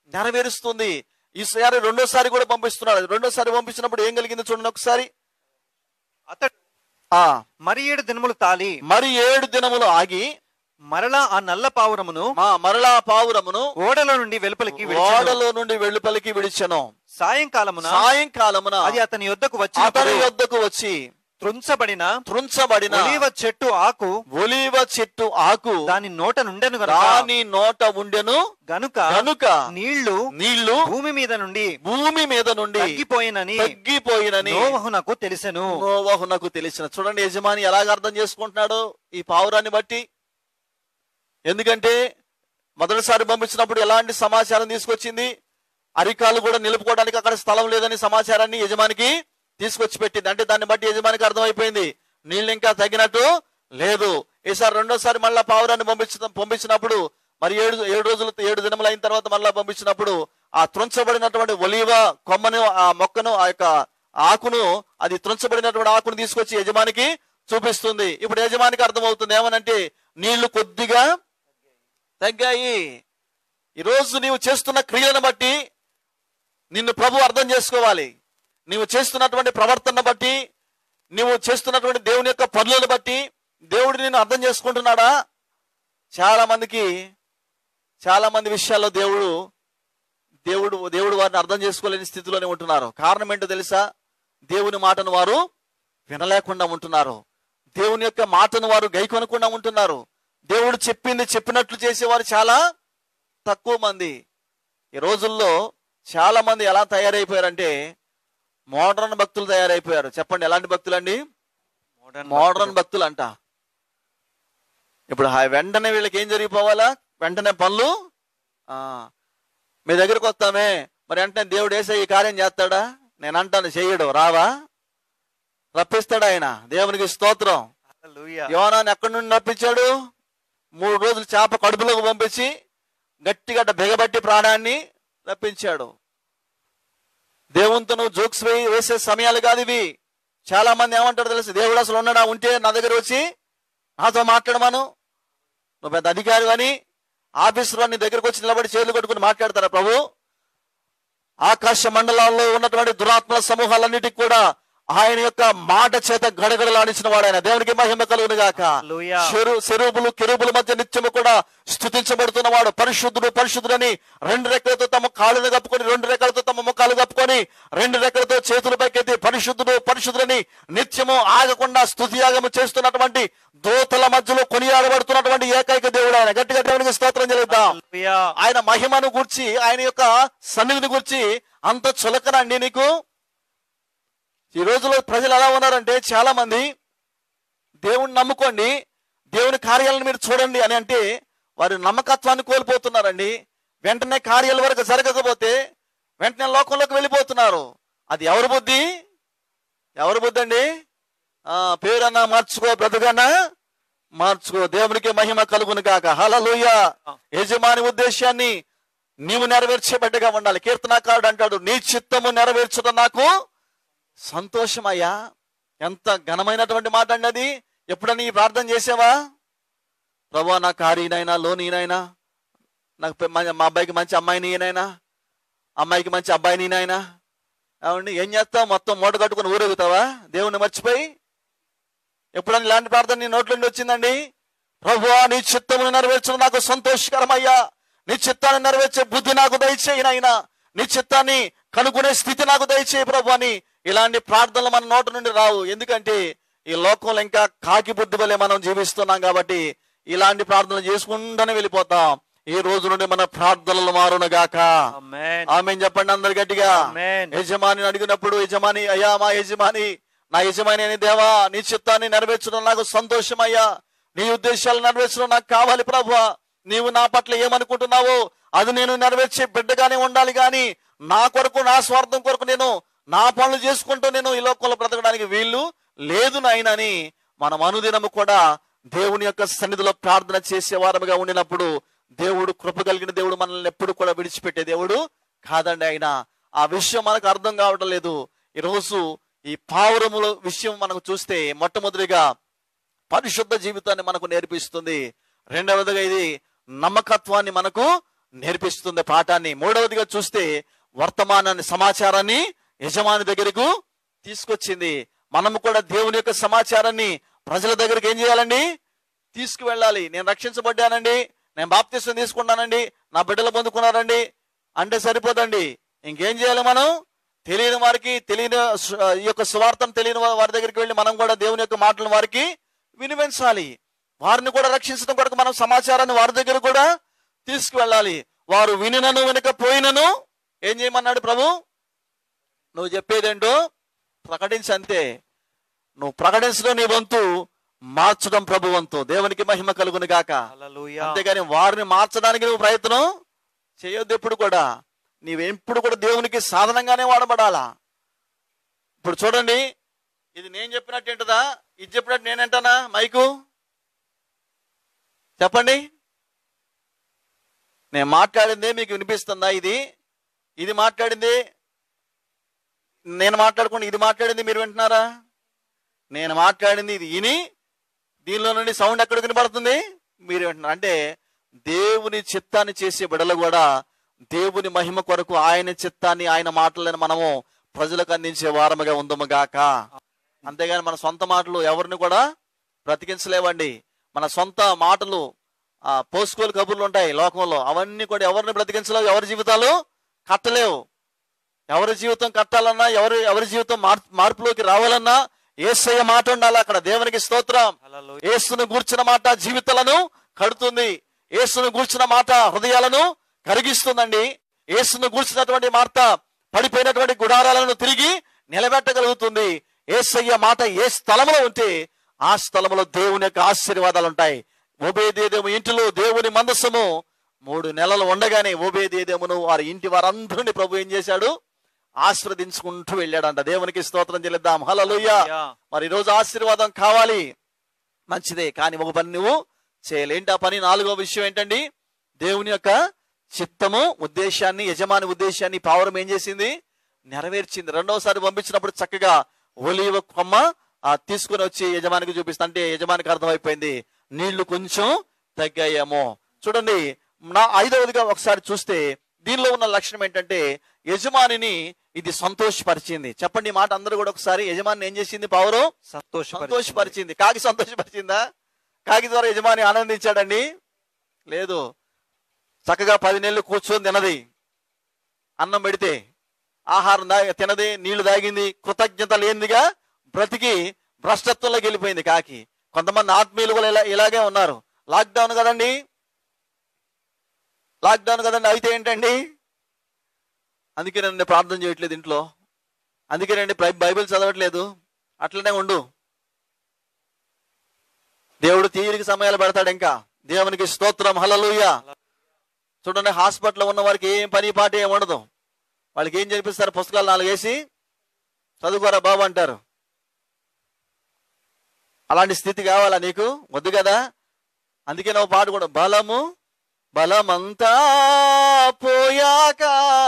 నెరవేరుస్తుంది ఈసారి రెండోసారి కూడా పంపిస్తున్నాడు రెండోసారి పంపించినప్పుడు ఏం కలిగింది చూడండి ఒకసారి అతడు ఆ మరి ఏడు దినములు తాలి మరి ఏడు దినములు ఆగి మరలా ఆ నల్ల పావురమును మా మరలా పావురమును ఓడలో నుండి వెలుపలికి విడిచెను. ఓడలో నుండి వెళ్లుపలికి విడిచెను సాయంకాలమున సాయంకాలమున అది అతని యొద్దకు అతని వచ్చి యొద్దకు వచ్చి త్రుంచబడిన త్రుంచబడిన ఒలీవ చెట్టు ఆకు ఒలీవ చెట్టు ఆకు దాని నోట నుండెను గనుక దాని నోట ఉండెను గనుక గనుక నీళ్లు నీళ్లు భూమి మీద నుండి భూమి మీద నుండి తగ్గిపోయినని తగ్గిపోయినని నోవహునకు తెలుసెను నోవహునకు తెలిసిన చూడండి యజమాని ఎలాగ అర్థం చేసుకుంటున్నాడు ఈ పావురాన్ని బట్టి ఎందుకంటే మొదటిసారి పంపించినప్పుడు ఎలాంటి సమాచారం తీసుకొచ్చింది అరికాలు కూడా నిలుపుకోవడానికి అక్కడ స్థలం లేదని సమాచారాన్ని యజమానికి తీసుకొచ్చి పెట్టింది అంటే దాన్ని బట్టి యజమానికి అర్థమైపోయింది నీళ్ళు ఇంకా తగ్గినట్టు లేదు ఈసారి రెండోసారి మళ్ళా పావురాన్ని పంపించిన పంపించినప్పుడు మరి ఏడు ఏడు రోజులు ఏడు దినములు అయిన తర్వాత మళ్ళా పంపించినప్పుడు ఆ త్రుంచబడినటువంటి ఒలీవ కొమ్మను ఆ మొక్కను ఆ యొక్క ఆకును అది త్రుంచబడినటువంటి ఆకును తీసుకొచ్చి యజమానికి చూపిస్తుంది ఇప్పుడు యజమానికి అర్థమవుతుంది ఏమనంటే నీళ్లు కొద్దిగా తగ్గాయి ఈరోజు నీవు చేస్తున్న క్రియలను బట్టి నిన్ను ప్రభు అర్థం చేసుకోవాలి నీవు చేస్తున్నటువంటి ప్రవర్తన బట్టి నీవు చేస్తున్నటువంటి దేవుని యొక్క పనులను బట్టి దేవుడు నిన్ను అర్థం చేసుకుంటున్నాడా చాలా మందికి చాలా మంది విషయాల్లో దేవుడు దేవుడు దేవుడు వారిని అర్థం చేసుకోలేని స్థితిలోనే ఉంటున్నారు కారణం ఏంటో తెలుసా దేవుని మాటను వారు వినలేకుండా ఉంటున్నారు దేవుని యొక్క మాటను వారు గైకొనకుండా ఉంటున్నారు దేవుడు చెప్పింది చెప్పినట్లు చేసేవారు చాలా తక్కువ మంది ఈ రోజుల్లో చాలా మంది ఎలా తయారైపోయారంటే మోడర్న్ భక్తులు తయారైపోయారు చెప్పండి ఎలాంటి భక్తులు అండి మోడర్న్ భక్తులు అంట ఇప్పుడు హా- వెంటనే వీళ్ళకి ఏం జరిగిపోవాలా వెంటనే పనులు ఆ, మీ దగ్గరకు వస్తామే మరి వెంటనే దేవుడు వేసే ఈ కార్యం చేస్తాడా నేను అంటాను చెయ్యడు రావా రప్పిస్తాడు ఆయన దేవునికి స్తోత్రం హల్లెలూయా. యోనాన్ని ఎక్కడి నుండి రప్పించాడు మూడు రోజులు చేప కడుపులోకి పంపించి గట్టిగా బిగబట్టి ప్రాణాన్ని రప్పించాడు దేవునితో నువ్వు జోక్స్ వేయి వేసే సమయాలు కాదు ఇవి చాలా మంది ఏమంటారు తెలుసు దేవుడు అసలు ఉన్నాడా ఉంటే నా దగ్గర వచ్చి నాతో మాట్లాడమను నువ్వు పెద్ద అధికారి అని ఆఫీసులో నీ దగ్గరకు వచ్చి నిలబడి చేతులు కట్టుకుని మాట్లాడతారా ప్రభు ఆకాశ మండలాల్లో ఉన్నటువంటి దురాత్మల సమూహాలన్నిటికి కూడా ఆయన యొక్క మాట చేత గడగడలాడించిన వాడు ఆయన దేవునికి మహిమ కలుగును గాక హల్లెలూయా. చెరు- చెరువులు కెరువుల మధ్య నిత్యము కూడా స్థుతించబడుతున్నవాడు పరిశుద్ధుడు పరిశుద్ధుడని రెండు రెక్కలతో తమ కాళ్ళను కప్పుకొని రెండు రెక్కలతో తమ ముఖాలు కప్పుకొని రెండు రెక్కలతో చేతులు పైకెత్తి పరిశుద్ధుడు పరిశుద్ధుడని నిత్యము ఆగకుండా స్థుతియాగము చేస్తున్నటువంటి దోతల మధ్యలో కొనియాడబడుతున్నటువంటి ఏకైక దేవుడు ఆయన గట్టిగా దేవునికి స్తోత్రం చెల్లిద్దాం హల్లెలూయా. ఆయన మహిమను గుర్చి ఆయన యొక్క సన్నిధిని గుర్చి అంత చులకనండి నీకు ఈ రోజులో ప్రజలు ఎలా ఉన్నారంటే చాలా మంది దేవుణ్ణి నమ్ముకోండి దేవుని కార్యాలను మీరు చూడండి అని అంటే వారి నమ్మకత్వాన్ని కోల్పోతున్నారండి వెంటనే కార్యాల వరకు జరగకపోతే వెంటనే లోకంలోకి వెళ్ళిపోతున్నారు అది ఎవరి బుద్ధి ఎవరి బుద్ధి అండి ఆ, పేరన్నా మార్చుకో బ్రతుకన్నా మార్చుకో దేవునికి మహిమ కలుగును కాక హలలుయ యజమాని ఉద్దేశాన్ని నీవు నెరవేర్చే బిడ్డగా ఉండాలి కీర్తనాకారుడు అంటాడు నీ చిత్తము నెరవేర్చడం నాకు సంతోషమయ్యా ఎంత ఘనమైనటువంటి మాట అండి అది ఎప్పుడన్నా ఈ ప్రార్థన చేసావా ప్రభా నా కారీనైనా లోనీనైనా నాకు పె- మా మా అబ్బాయికి మంచి అమ్మాయిని ఈయనైనా అమ్మాయికి మంచి అబ్బాయిని ఈయనైనా ఏమండి ఏం చేస్తావు మొత్తం మూట కట్టుకుని ఊరేగుతావా దేవుణ్ణి మర్చిపోయి ఎప్పుడన్నా ఇలాంటి ప్రార్థన నీ నోట్ల నుండి వచ్చిందండి ప్రభువా నీ చిత్తమును నెరవేర్చడం నాకు సంతోషకరమయ్యా నీ చిత్తాన్ని నెరవేర్చే బుద్ధి నాకు దయచేయి నాయనా నీ చిత్తాన్ని కనుగొనే స్థితి నాకు దయచేయి ప్రభు అని ఇలాంటి ప్రార్థనలు మన నోట నుండి రావు ఎందుకంటే ఈ లోకంలో ఇంకా కాకి బుద్ధి వలె మనం జీవిస్తున్నాం కాబట్టి ఇలాంటి ప్రార్థనలు చేసుకుంటూనే వెళ్ళిపోతాం ఈ రోజు నుండి మన ప్రార్థనలు మారును గాక ఆమేన్. ఆమె చెప్పండి అందరు గట్టిగా ఆమేన్. యజమాని అడిగినప్పుడు యజమాని అయ్యా మా యజమాని నా యజమాని అని దేవా నీ చిత్తాన్ని నెరవేర్చడం నాకు సంతోషమయ్యా నీ ఉద్దేశాలు నెరవేర్చడం నాకు కావాలి ప్రభు నీవు నా పట్ల ఏమనుకుంటున్నావో అది నేను నెరవేర్చే బిడ్డగానే ఉండాలి గాని నా కొరకు నా స్వార్థం కొరకు నేను నా పనులు చేసుకుంటూ నేను ఈ లోకంలో బ్రతకడానికి వీలు లేదు నాయనని మనం అనుదినము కూడా దేవుని యొక్క సన్నిధిలో ప్రార్థన చేసే వారముగా ఉండినప్పుడు దేవుడు కృప కలిగిన దేవుడు మనల్ని ఎప్పుడు కూడా విడిచిపెట్టే దేవుడు కాదండి ఆయన ఆ విషయం మనకు అర్థం కావడం లేదు ఈరోజు ఈ పావురముల విషయం మనకు చూస్తే మొట్టమొదటిగా పరిశుద్ధ జీవితాన్ని మనకు నేర్పిస్తుంది రెండవదిగా ఇది నమ్మకత్వాన్ని మనకు నేర్పిస్తుంది పాఠాన్ని మూడవదిగా చూస్తే వర్తమానాన్ని సమాచారాన్ని యజమాని దగ్గరకు తీసుకొచ్చింది మనము కూడా దేవుని యొక్క సమాచారాన్ని ప్రజల దగ్గరికి ఏం చేయాలండి తీసుకువెళ్ళాలి నేను రక్షించబడ్డానండి నేను బాప్తిస్వం తీసుకున్నానండి నా బిడ్డలు పొందుకున్నారండి అంటే సరిపోదండి ఇంకేం చేయాలి మనం తెలియని వారికి తెలియని సు- ఈ యొక్క స్వార్థం తెలియని వా- వారి దగ్గరికి వెళ్ళి మనం కూడా దేవుని యొక్క మాటలను వారికి వినిపించాలి వారిని కూడా రక్షించడం కొరకు మనం సమాచారాన్ని వారి దగ్గర కూడా తీసుకువెళ్ళాలి వారు వినినను వినకపోయినను ఏం చేయమన్నాడు ప్రభు నువ్వు చెప్పేదేంటో ప్రకటించి అంతే నువ్వు ప్రకటించడం నీ వంతు మార్చడం ప్రభు వంతు దేవునికి మహిమ కలుగును గాక హల్లెలూయా అంతేగాని వారిని మార్చడానికి నువ్వు ప్రయత్నం చేయొద్దు ఎప్పుడు కూడా నీవెప్పుడు కూడా దేవునికి సాధనంగానే వాడబడాలా ఇప్పుడు చూడండి ఇది నేను చెప్పినట్టు ఏంటదా ఇది చెప్పినట్టు నేనంటానా మైకు చెప్పండి నేను మాట్లాడిందే మీకు వినిపిస్తుందా ఇది ఇది మాట్లాడింది నేను మాట్లాడుకుని ఇది మాట్లాడింది మీరు వింటున్నారా నేను మాట్లాడింది ఇది విని దీనిలో నుండి సౌండ్ ఎక్కడ వినపడుతుంది మీరు వింటున్నారు అంటే దేవుని చిత్తాన్ని చేసే బిడలు కూడా దేవుని మహిమ కొరకు ఆయన చిత్తాన్ని ఆయన మాటలను మనము ప్రజలకు అందించే వారముగా ఉందము గాక అంతేగాని మన సొంత మాటలు ఎవరిని కూడా బ్రతికించలేవండి మన సొంత మాటలు ఆ పోసుకోలు కబుర్లు ఉంటాయి లోకంలో అవన్నీ కూడా ఎవరిని బ్రతికించలేవు ఎవరి జీవితాలు కట్టలేవు ఎవరి జీవితం కట్టాలన్నా ఎవరి ఎవరి జీవితం మార్- మార్పులోకి రావాలన్నా ఏసయ్య మాట ఉండాలి అక్కడ దేవునికి స్తోత్రం హల్లెలూయా యేసును గూర్చిన మాట జీవితాలను కడుతుంది యేసును గూర్చిన మాట హృదయాలను కరిగిస్తుందండి యేసును గూర్చినటువంటి మాట పడిపోయినటువంటి గుడారాలను తిరిగి నిలబెట్టగలుగుతుంది ఏసయ్య మాట ఏ స్థలంలో ఉంటే ఆ స్థలంలో దేవుని యొక్క ఆశీర్వాదాలు ఉంటాయి ఓబేదేదేము ఇంటిలో దేవుని మందస్సము మూడు నెలలు ఉండగానే ఓబేదేదేమును వారి ఇంటి వారందరినీ ప్రభు ఏం చేశాడు ఆశీర్వదించుకుంటూ వెళ్ళాడంట దేవునికి స్తోత్రం చెల్లిద్దాం హల్లెలూయా హల్లెలూయా. మరి ఈ రోజు ఆశీర్వాదం కావాలి మంచిదే కానీ ఒక పని నువ్వు చేయలేంటి ఆ పని నాలుగో విషయం ఏంటండి దేవుని యొక్క చిత్తము ఉద్దేశాన్ని యజమాని ఉద్దేశాన్ని పావురం ఏం చేసింది నెరవేర్చింది రెండవసారి పంపించినప్పుడు చక్కగా ఒలివ కొమ్మ ఆ తీసుకుని వచ్చి యజమానికి చూపిస్తా అంటే యజమానికి అర్థమైపోయింది నీళ్లు కొంచెం తగ్గాయేమో చూడండి నా ఐదవదిగా ఒకసారి చూస్తే దీనిలో ఉన్న లక్షణం ఏంటంటే యజమానిని ఇది సంతోషపరిచింది చెప్పండి ఈ మాట అందరూ కూడా ఒకసారి యజమాని ఏం చేసింది పావురం సంతోషపరిచింది సంతోషపరిచింది కాకి సంతోషపరిచిందా కాకి ద్వారా యజమాని ఆనందించాడండి లేదు చక్కగా పది నెలలు కూర్చొని తినది అన్నం పెడితే ఆహారం దాగి తినది నీళ్లు దాగింది కృతజ్ఞత లేనిదిగా బ్రతికి భ్రష్టత్వంలోకి వెళ్ళిపోయింది కాకి కొంతమంది ఆత్మీయులు కూడా ఇలా ఇలాగే ఉన్నారు లాక్డౌన్ కదండి లాక్డౌన్ కదండి అయితే ఏంటండి అందుకే నేను ప్రార్థన చేయట్లేదు ఇంట్లో అందుకేనండి బై- బైబిల్ చదవట్లేదు అట్లనే ఉండు దేవుడు తీరిక సమయాలు పెడతాడు ఇంకా దేవునికి స్తోత్రం హలలుయ చూడండి హాస్పిటల్లో ఉన్న వారికి ఏం పని పాట ఏం ఉండదు వాళ్ళకి ఏం జరిపిస్తారు పుస్తకాలు నాలుగు వేసి చదువుకోరా బాబు అంటారు అలాంటి స్థితి కావాలా నీకు వద్దు కదా అందుకే నువ్వు పాట కూడా బలము బలమంతా పోయాక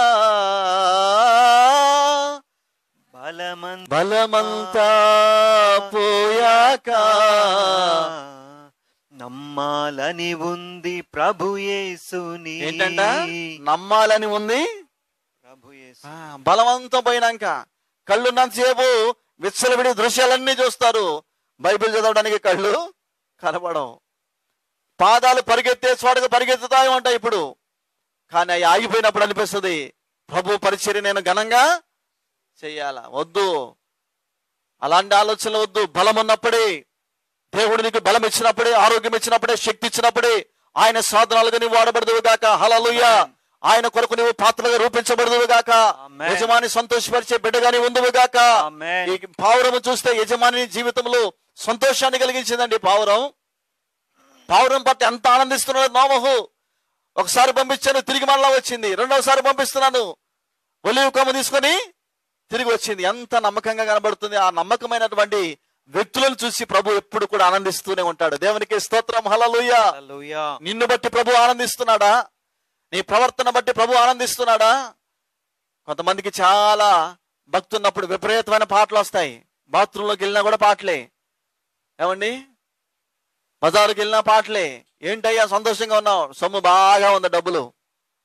బలమంత బలమంతా పోయాక నమ్మాలని ఉంది ప్రభు యేసుని ఏంటంట నమ్మాలని ఉంది ప్రభు యేసు ఆ, బలవంతం పోయినాక కళ్ళున్నంతసేపు విచ్చలవిడి దృశ్యాలన్నీ చూస్తారు బైబిల్ చదవడానికి కళ్ళు కనపడవు పాదాలు పరిగెత్తే చోటకు పరిగెత్తుతా ఉంటాయి ఇప్పుడు కానీ అవి ఆగిపోయినప్పుడు అనిపిస్తుంది ప్రభు పరిచర్య నేను ఘనంగా చెయ్యాలా వద్దు అలాంటి ఆలోచనలు వద్దు బలం ఉన్నప్పుడే దేవుడు నీకు బలం ఇచ్చినప్పుడే ఆరోగ్యం ఇచ్చినప్పుడే శక్తి ఇచ్చినప్పుడే ఆయన సాధనాలుగా నీవు వాడబడదువు గాక హలలుయ ఆయన కొరకు నీవు పాత్రగా రూపించబడదువు గాక Amen. యజమాని సంతోషపరిచే బిడ్డగాని ఉందువు గాక Amen. ఈ పావురము చూస్తే యజమాని జీవితంలో సంతోషాన్ని కలిగించిందండి పావురం పావురం పట్ల ఎంత ఆనందిస్తున్నాడు నోమహు ఒకసారి పంపించాను తిరిగి మళ్ళా వచ్చింది రెండవసారి పంపిస్తున్నాను ఒలివ్ కొమ్మ తీసుకొని తిరిగి వచ్చింది ఎంత నమ్మకంగా కనబడుతుంది ఆ నమ్మకమైనటువంటి వ్యక్తులను చూసి ప్రభు ఎప్పుడు కూడా ఆనందిస్తూనే ఉంటాడు దేవునికి స్తోత్రం హలలుయ హల్లెలూయా నిన్ను బట్టి ప్రభు ఆనందిస్తున్నాడా నీ ప్రవర్తన బట్టి ప్రభు ఆనందిస్తున్నాడా కొంతమందికి చాలా భక్తి ఉన్నప్పుడు విపరీతమైన పాటలు వస్తాయి బాత్రూంలోకి వెళ్ళినా కూడా పాటలే ఏమండి బజారుకి వెళ్ళినా పాటలే ఏంటయ్యా సంతోషంగా ఉన్నావు సొమ్ము బాగా ఉంది డబ్బులు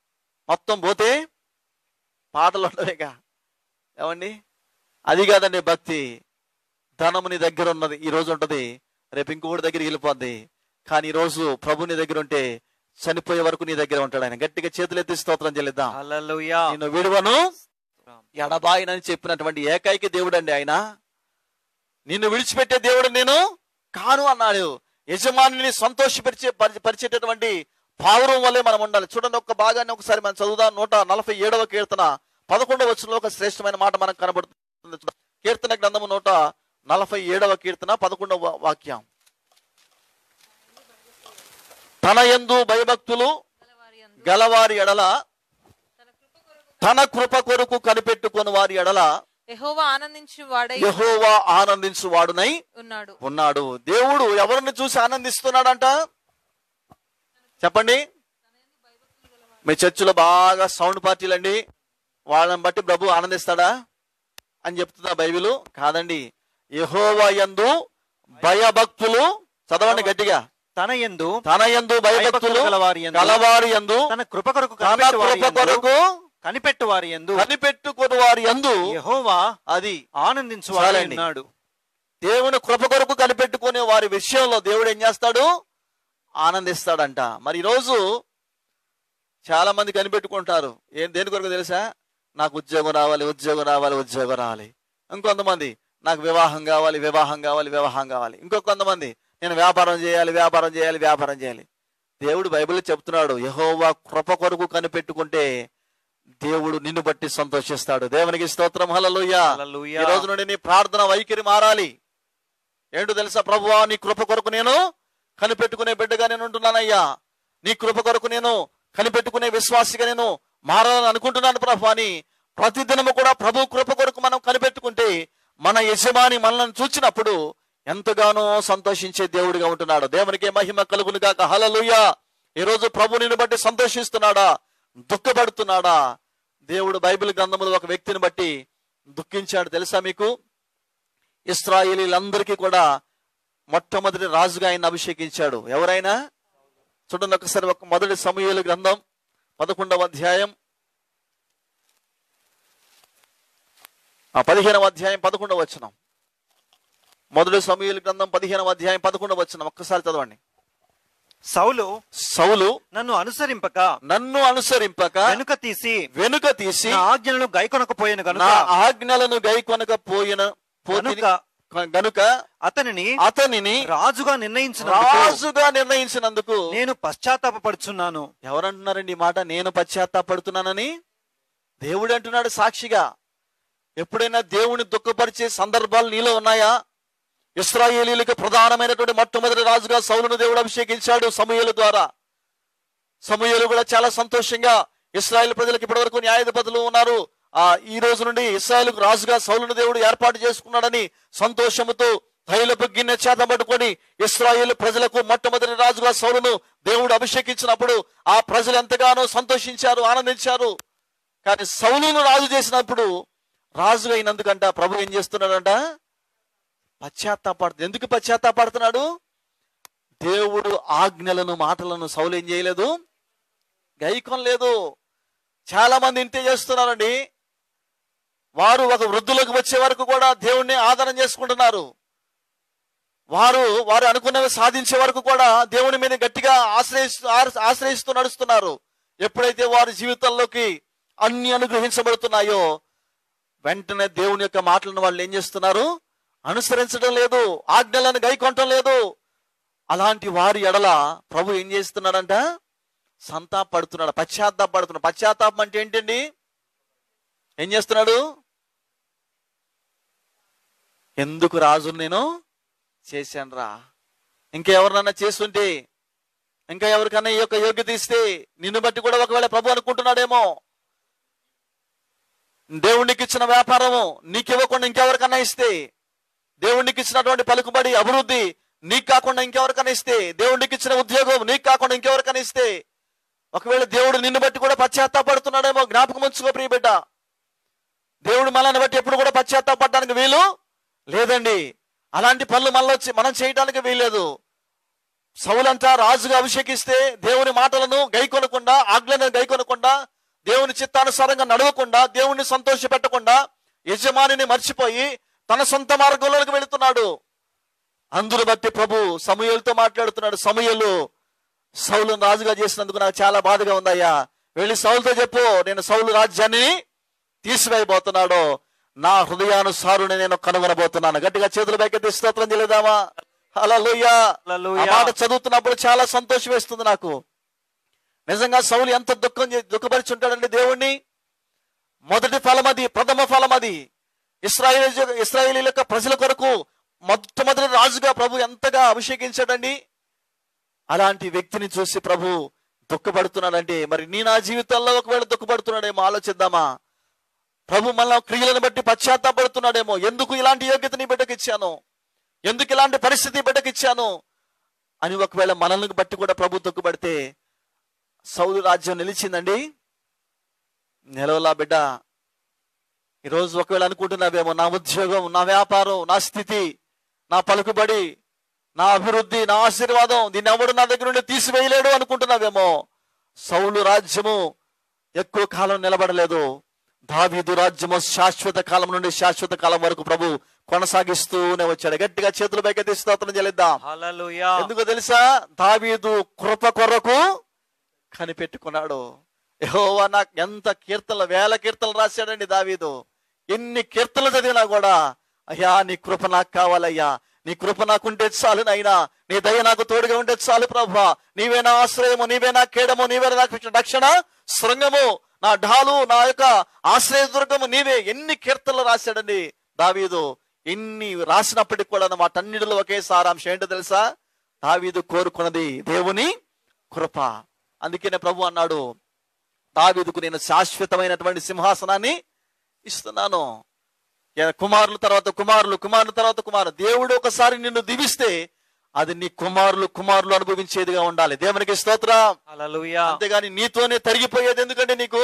మొత్తం పోతే పాటలు ఉండవేగా ఏమండి అది కాదండి భక్తి ధనము నీ దగ్గర ఉన్నది ఈ రోజు ఉంటది రేపు ఇంకొకటి దగ్గరికి వెళ్ళిపోద్ది కానీ ఈ రోజు ప్రభు నీ దగ్గర ఉంటే చనిపోయే వరకు నీ దగ్గర ఉంటాడు ఆయన గట్టిగా చేతులు ఎత్తి స్తోత్రం చెల్లిద్దాం హల్లెలూయా నేను విడువను ఎడబాయినని చెప్పినటువంటి ఏకైక దేవుడు అండి ఆయన నిన్ను విడిచిపెట్టే దేవుడు నేను కాను అన్నాడు యజమానిని సంతోషపరిచే పరి- పరిచేటటువంటి పావురం వల్లే మనం ఉండాలి చూడండి ఒక్క భాగాన్ని ఒకసారి మనం చదువుదాం నూట నలభై ఏడవ కీర్తన పదకొండవ వచనంలో ఒక శ్రేష్టమైన మాట మనకు కనబడుతుంది చూడండి. కీర్తన గ్రంథము నూట నలభై ఏడవ కీర్తన పదకొండవ వాక్యం తన యందు భయభక్తులు గలవారి ఎడల తన కృప కొరకు కనిపెట్టుకుని వారి ఎడల యెహోవా ఆనందించు వాడై యెహోవా ఆనందించు వాడునై ఉన్నాడు ఉన్నాడు దేవుడు ఎవరిని చూసి ఆనందిస్తున్నాడంట చెప్పండి మీ చర్చిలో బాగా సౌండ్ పార్టీలండి వాళ్ళని బట్టి ప్రభు ఆనందిస్తాడా అని చెప్తుందా బైబిల్ కాదండి యెహోవా యందు భయభక్తులు చదవండి గట్టిగా తన యందు తన యందు భయభక్తులు గలవారి యందు కలవారి యందు తన కృప కొరకు తన కనిపెట్టు వారి కృప యందు కొరకు కనిపెట్టు వారి యందు కనిపెట్టుకుని వారి యందు యెహోవా అది ఆనందించు వాడై చాలండి. ఉన్నాడు దేవుని కృప కొరకు కనిపెట్టుకునే వారి విషయంలో దేవుడు ఏం చేస్తాడు ఆనందిస్తాడంట మరి ఈరోజు చాలా మంది కనిపెట్టుకుంటారు ఏం దేని కొరకు తెలుసా నాకు ఉద్యోగం రావాలి ఉద్యోగం రావాలి ఉద్యోగం రావాలి ఇంకొంతమంది నాకు వివాహం కావాలి వివాహం కావాలి వివాహం కావాలి ఇంకో కొంతమంది నేను వ్యాపారం చేయాలి వ్యాపారం చేయాలి వ్యాపారం చేయాలి దేవుడు బైబిల్ చెప్తున్నాడు యహోవా కృప కొరకు కనిపెట్టుకుంటే దేవుడు నిన్ను బట్టి సంతోషిస్తాడు దేవునికి స్తోత్రం హల్లెలూయా హల్లెలూయా. ఈ రోజు నుండి నీ ప్రార్థన వైఖరి మారాలి ఏంటో తెలుసా ప్రభువా నీ కృప కొరకు నేను కనిపెట్టుకునే బిడ్డగా నేను ఉంటున్నానయ్యా నీ కృప కొరకు నేను కనిపెట్టుకునే విశ్వాసిగా నేను మారాలని అనుకుంటున్నాను ప్రభు అని ప్రతిదినము కూడా ప్రభు కృప కొరకు మనం కనిపెట్టుకుంటే మన యజమాని మనల్ని చూచినప్పుడు ఎంతగానో సంతోషించే దేవుడిగా ఉంటున్నాడు దేవునికి మహిమ కలుగును గాక హలలుయా ఈ రోజు ప్రభు నిన్ను బట్టి సంతోషిస్తున్నాడా దుఃఖపడుతున్నాడా దేవుడు బైబిల్ గ్రంథములో ఒక వ్యక్తిని బట్టి దుఃఖించాడు తెలుసా మీకు ఇస్రాయేలీలందరికీ కూడా మొట్టమొదటి రాజుగా ఆయన అభిషేకించాడు ఎవరైనా చూడండి ఒకసారి ఒక మొదటి సమూహలు గ్రంథం పదకొండవ అధ్యాయం ఆ పదిహేనవ అధ్యాయం పదకొండవ వచనం మొదటి సమూహలు గ్రంథం పదిహేనవ అధ్యాయం పదకొండవ వచనం ఒక్కసారి చదవండి సౌలు సౌలు నన్ను అనుసరింపక నన్ను అనుసరింపక వెనుక తీసి వెనుక తీసి నా ఆజ్ఞలను గైకొనకపోయాను నా గనుక ఆజ్ఞలను గైకొనక పోయిన పోతిని గనుక గనుక అతనిని అతనిని రాజుగా నిర్ణయించిన రాజుగా నిర్ణయించినందుకు నేను పశ్చాత్తాపడుచున్నాను ఎవరంటున్నారండి ఈ మాట నేను పశ్చాత్తాపడుతున్నానని దేవుడు అంటున్నాడు సాక్షిగా ఎప్పుడైనా దేవుని దుఃఖపరిచే సందర్భాలు నీలో ఉన్నాయా ఇస్రాయేలీలకు ప్రధానమైనటువంటి మొట్టమొదటి రాజుగా సౌలును దేవుడు అభిషేకించాడు సమూహల ద్వారా సమూహలు కూడా చాలా సంతోషంగా ఇస్రాయేల్ ప్రజలకు ఇప్పటివరకు న్యాయాధిపతులు ఉన్నారు ఆ ఈ రోజు నుండి ఇస్రాయేల్కు రాజుగా సౌలును దేవుడు ఏర్పాటు చేసుకున్నాడని సంతోషముతో తైలపు గిన్నె చేత పట్టుకొని ఇస్రాయేల్ ప్రజలకు మొట్టమొదటి రాజుగా సౌలును దేవుడు అభిషేకించినప్పుడు ఆ ప్రజలు ఎంతగానో సంతోషించారు ఆనందించారు కానీ సౌలును రాజు చేసినప్పుడు రాజుగా అయినందుకంట ప్రభు ఏం చేస్తున్నాడంట పశ్చాత్తాపడుతుంది ఎందుకు పశ్చాత్తాపడుతున్నాడు దేవుడు ఆజ్ఞలను మాటలను సౌలు ఏం చేయలేదు గైకం లేదు చాలా మంది ఇంతే చేస్తున్నారండి వారు ఒక వృద్ధులకు వచ్చే వరకు కూడా దేవుణ్ణి ఆధారం చేసుకుంటున్నారు వారు వారు అనుకున్నవి సాధించే వరకు కూడా దేవుని మీద గట్టిగా ఆశ్రయిస్తూ ఆర్- ఆశ్రయిస్తూ నడుస్తున్నారు ఎప్పుడైతే వారి జీవితంలోకి అన్ని అనుగ్రహించబడుతున్నాయో వెంటనే దేవుని యొక్క మాటలను వాళ్ళు ఏం చేస్తున్నారు అనుసరించడం లేదు ఆజ్ఞలను గైకొనటం లేదు అలాంటి వారి ఎడల ప్రభు ఏం చేస్తున్నాడంట సంతాపడుతున్నాడు పశ్చాత్తాపడుతున్నాడు పశ్చాత్తాపం అంటే ఏంటండి ఏం చేస్తున్నాడు ఎందుకు రాజు నేను చేశాను రా ఇంకెవరినన్నా చేస్తుంటే ఇంకా ఎవరికన్నా ఈ యొక్క యోగ్యత ఇస్తే నిన్ను బట్టి కూడా ఒకవేళ ప్రభు అనుకుంటున్నాడేమో దేవునికి ఇచ్చిన వ్యాపారము నీకివ్వకుండా ఇంకెవరికన్నా ఇస్తే దేవునికి ఇచ్చినటువంటి పలుకుబడి అభివృద్ధి నీకు కాకుండా ఇంకెవరికైనా ఇస్తే దేవునికి ఇచ్చిన ఉద్యోగం నీకు కాకుండా ఇంకెవరికైనా ఇస్తే ఒకవేళ దేవుడు నిన్ను బట్టి కూడా పశ్చాత్తాపడుతున్నాడేమో జ్ఞాపకం ఉంచుకో ప్రియ బిడ్డ దేవుడు మనల్ని బట్టి ఎప్పుడు కూడా పశ్చాత్తాపడడానికి వీలు లేదండి అలాంటి పనులు మనలో చే- మనం చేయడానికి వీల్లేదు సౌలంతా రాజుగా అభిషేకిస్తే దేవుని మాటలను గైకొనకుండా ఆజ్ఞలను గైకొనకుండా దేవుని చిత్తానుసారంగా నడవకుండా దేవుణ్ణి సంతోష పెట్టకుండా యజమానిని మర్చిపోయి తన సొంత మార్గంలోకి వెళుతున్నాడు అందును బట్టి ప్రభు సమూయేలుతో మాట్లాడుతున్నాడు సమూయేలు సౌలును రాజుగా చేసినందుకు నాకు చాలా బాధగా ఉందయ్యా వెళ్ళి సౌలుతో చెప్పు నేను సౌలు రాజ్యాన్ని తీసివేయబోతున్నాడు నా హృదయానుసారుని నేను కనుగొనబోతున్నాను గట్టిగా చేతులు పైకెత్తి స్తోత్రం చేయలేదామా హల్లెలూయా ఆ హల్లెలూయా. మాట చదువుతున్నప్పుడు చాలా సంతోషం వేస్తుంది నాకు నిజంగా సౌలు ఎంత దుఃఖం చే- దుఃఖపరిచి ఉంటాడండి దేవుణ్ణి మొదటి ఫలం అది ప్రథమ ఫలం అది ఇస్రాయేల్ ఇస్రాయేలీల యొక్క ప్రజల కొరకు మొట్టమొదటి రాజుగా ప్రభు ఎంతగా అభిషేకించాడండి అలాంటి వ్యక్తిని చూసి ప్రభు దుఃఖపడుతున్నాడంటే మరి నీ నా జీవితంలో ఒకవేళ దుఃఖపడుతున్నాడేమో ఆలోచిద్దామా ప్రభు మళ్ళా క్రియలను బట్టి పశ్చాత్తాపడుతున్నాడేమో ఎందుకు ఇలాంటి యోగ్యతని బిడ్డకి ఇచ్చాను ఎందుకు ఇలాంటి పరిస్థితి బిడ్డకి ఇచ్చాను అని ఒకవేళ మనల్ని బట్టి కూడా ప్రభు దుఃఖపడితే సౌలు రాజ్యం నిలిచిందండి నిలవలా బిడ్డ ఈరోజు ఒకవేళ అనుకుంటున్నావేమో నా ఉద్యోగం నా వ్యాపారం నా స్థితి నా పలుకుబడి నా అభివృద్ధి నా ఆశీర్వాదం దీన్ని ఎవడు నా దగ్గర నుండి తీసివేయలేడు అనుకుంటున్నావేమో సౌలు రాజ్యము ఎక్కువ కాలం నిలబడలేదు దావీదు రాజ్యము శాశ్వత కాలం నుండి శాశ్వత కాలం వరకు ప్రభు కొనసాగిస్తూనే వచ్చాడు గట్టిగా చేతులు పైకి స్తోత్రం చెల్లిద్దాం హల్లెలూయా. ఎందుకో తెలుసా దావీదు కృప కొరకు కనిపెట్టుకున్నాడు యెహోవా నాకు ఎంత కీర్తనలు వేల కీర్తనలు రాశాడండి దావీదు ఎన్ని కీర్తనలు చదివినా కూడా అయ్యా నీ కృప నాకు కావాలయ్యా నీ కృప నాకుంటే చాలు నైనా నీ దయ నాకు తోడుగా ఉంటే చాలు ప్రభా నీవే నా ఆశ్రయము నీవే నా కేడము నీవే నాకు రక్షణ శృంగము నా ఢాలు నా యొక్క ఆశ్రయదుర్గము నీవే ఎన్ని కీర్తనలు రాశాడండి దావీదు ఎన్ని రాసినప్పటికి కూడా వాటన్నిటిలో ఒకే సారాంశం ఏంటో తెలుసా దావీదు కోరుకున్నది దేవుని కృప అందుకనే ప్రభు అన్నాడు దావీదుకు నేను శాశ్వతమైనటువంటి సింహాసనాన్ని ఇస్తున్నాను ఏ- కుమారుల తర్వాత కుమారులు కుమారుల తర్వాత కుమారు దేవుడు ఒకసారి నిన్ను దీవిస్తే అది నీ కుమారులు కుమారులు అనుభవించేదిగా ఉండాలి దేవునికి స్తోత్రం హల్లెలూయా. అంతేగాని నీతోనే తరిగిపోయేది ఎందుకంటే నీకు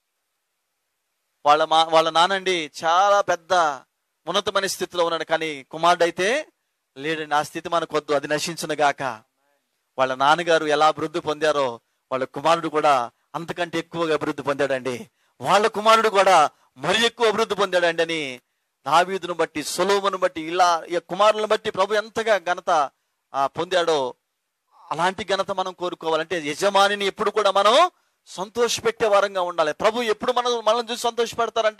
వాళ్ళ మా వాళ్ళ నానండి చాలా పెద్ద ఉన్నతమైన స్థితిలో ఉన్నాడు కానీ కుమారుడు అయితే లేడండి ఆ స్థితి మనకొద్దు అది నశించును గాక వాళ్ళ నాన్నగారు ఎలా అభివృద్ధి పొందారో వాళ్ళ కుమారుడు కూడా అంతకంటే ఎక్కువగా అభివృద్ధి పొందాడండి వాళ్ళ కుమారుడు కూడా మరి ఎక్కువ అభివృద్ధి పొందాడండి అని దావీదును బట్టి సులోమును బట్టి ఇలా ఈ కుమారులను బట్టి ప్రభు ఎంతగా ఘనత ఆ, పొందాడో అలాంటి ఘనత మనం కోరుకోవాలంటే యజమానిని ఎప్పుడు కూడా మనం సంతోషపెట్టే వారంగా ఉండాలి ప్రభు ఎప్పుడు మనం మనల్ని చూసి సంతోషపెడతారంట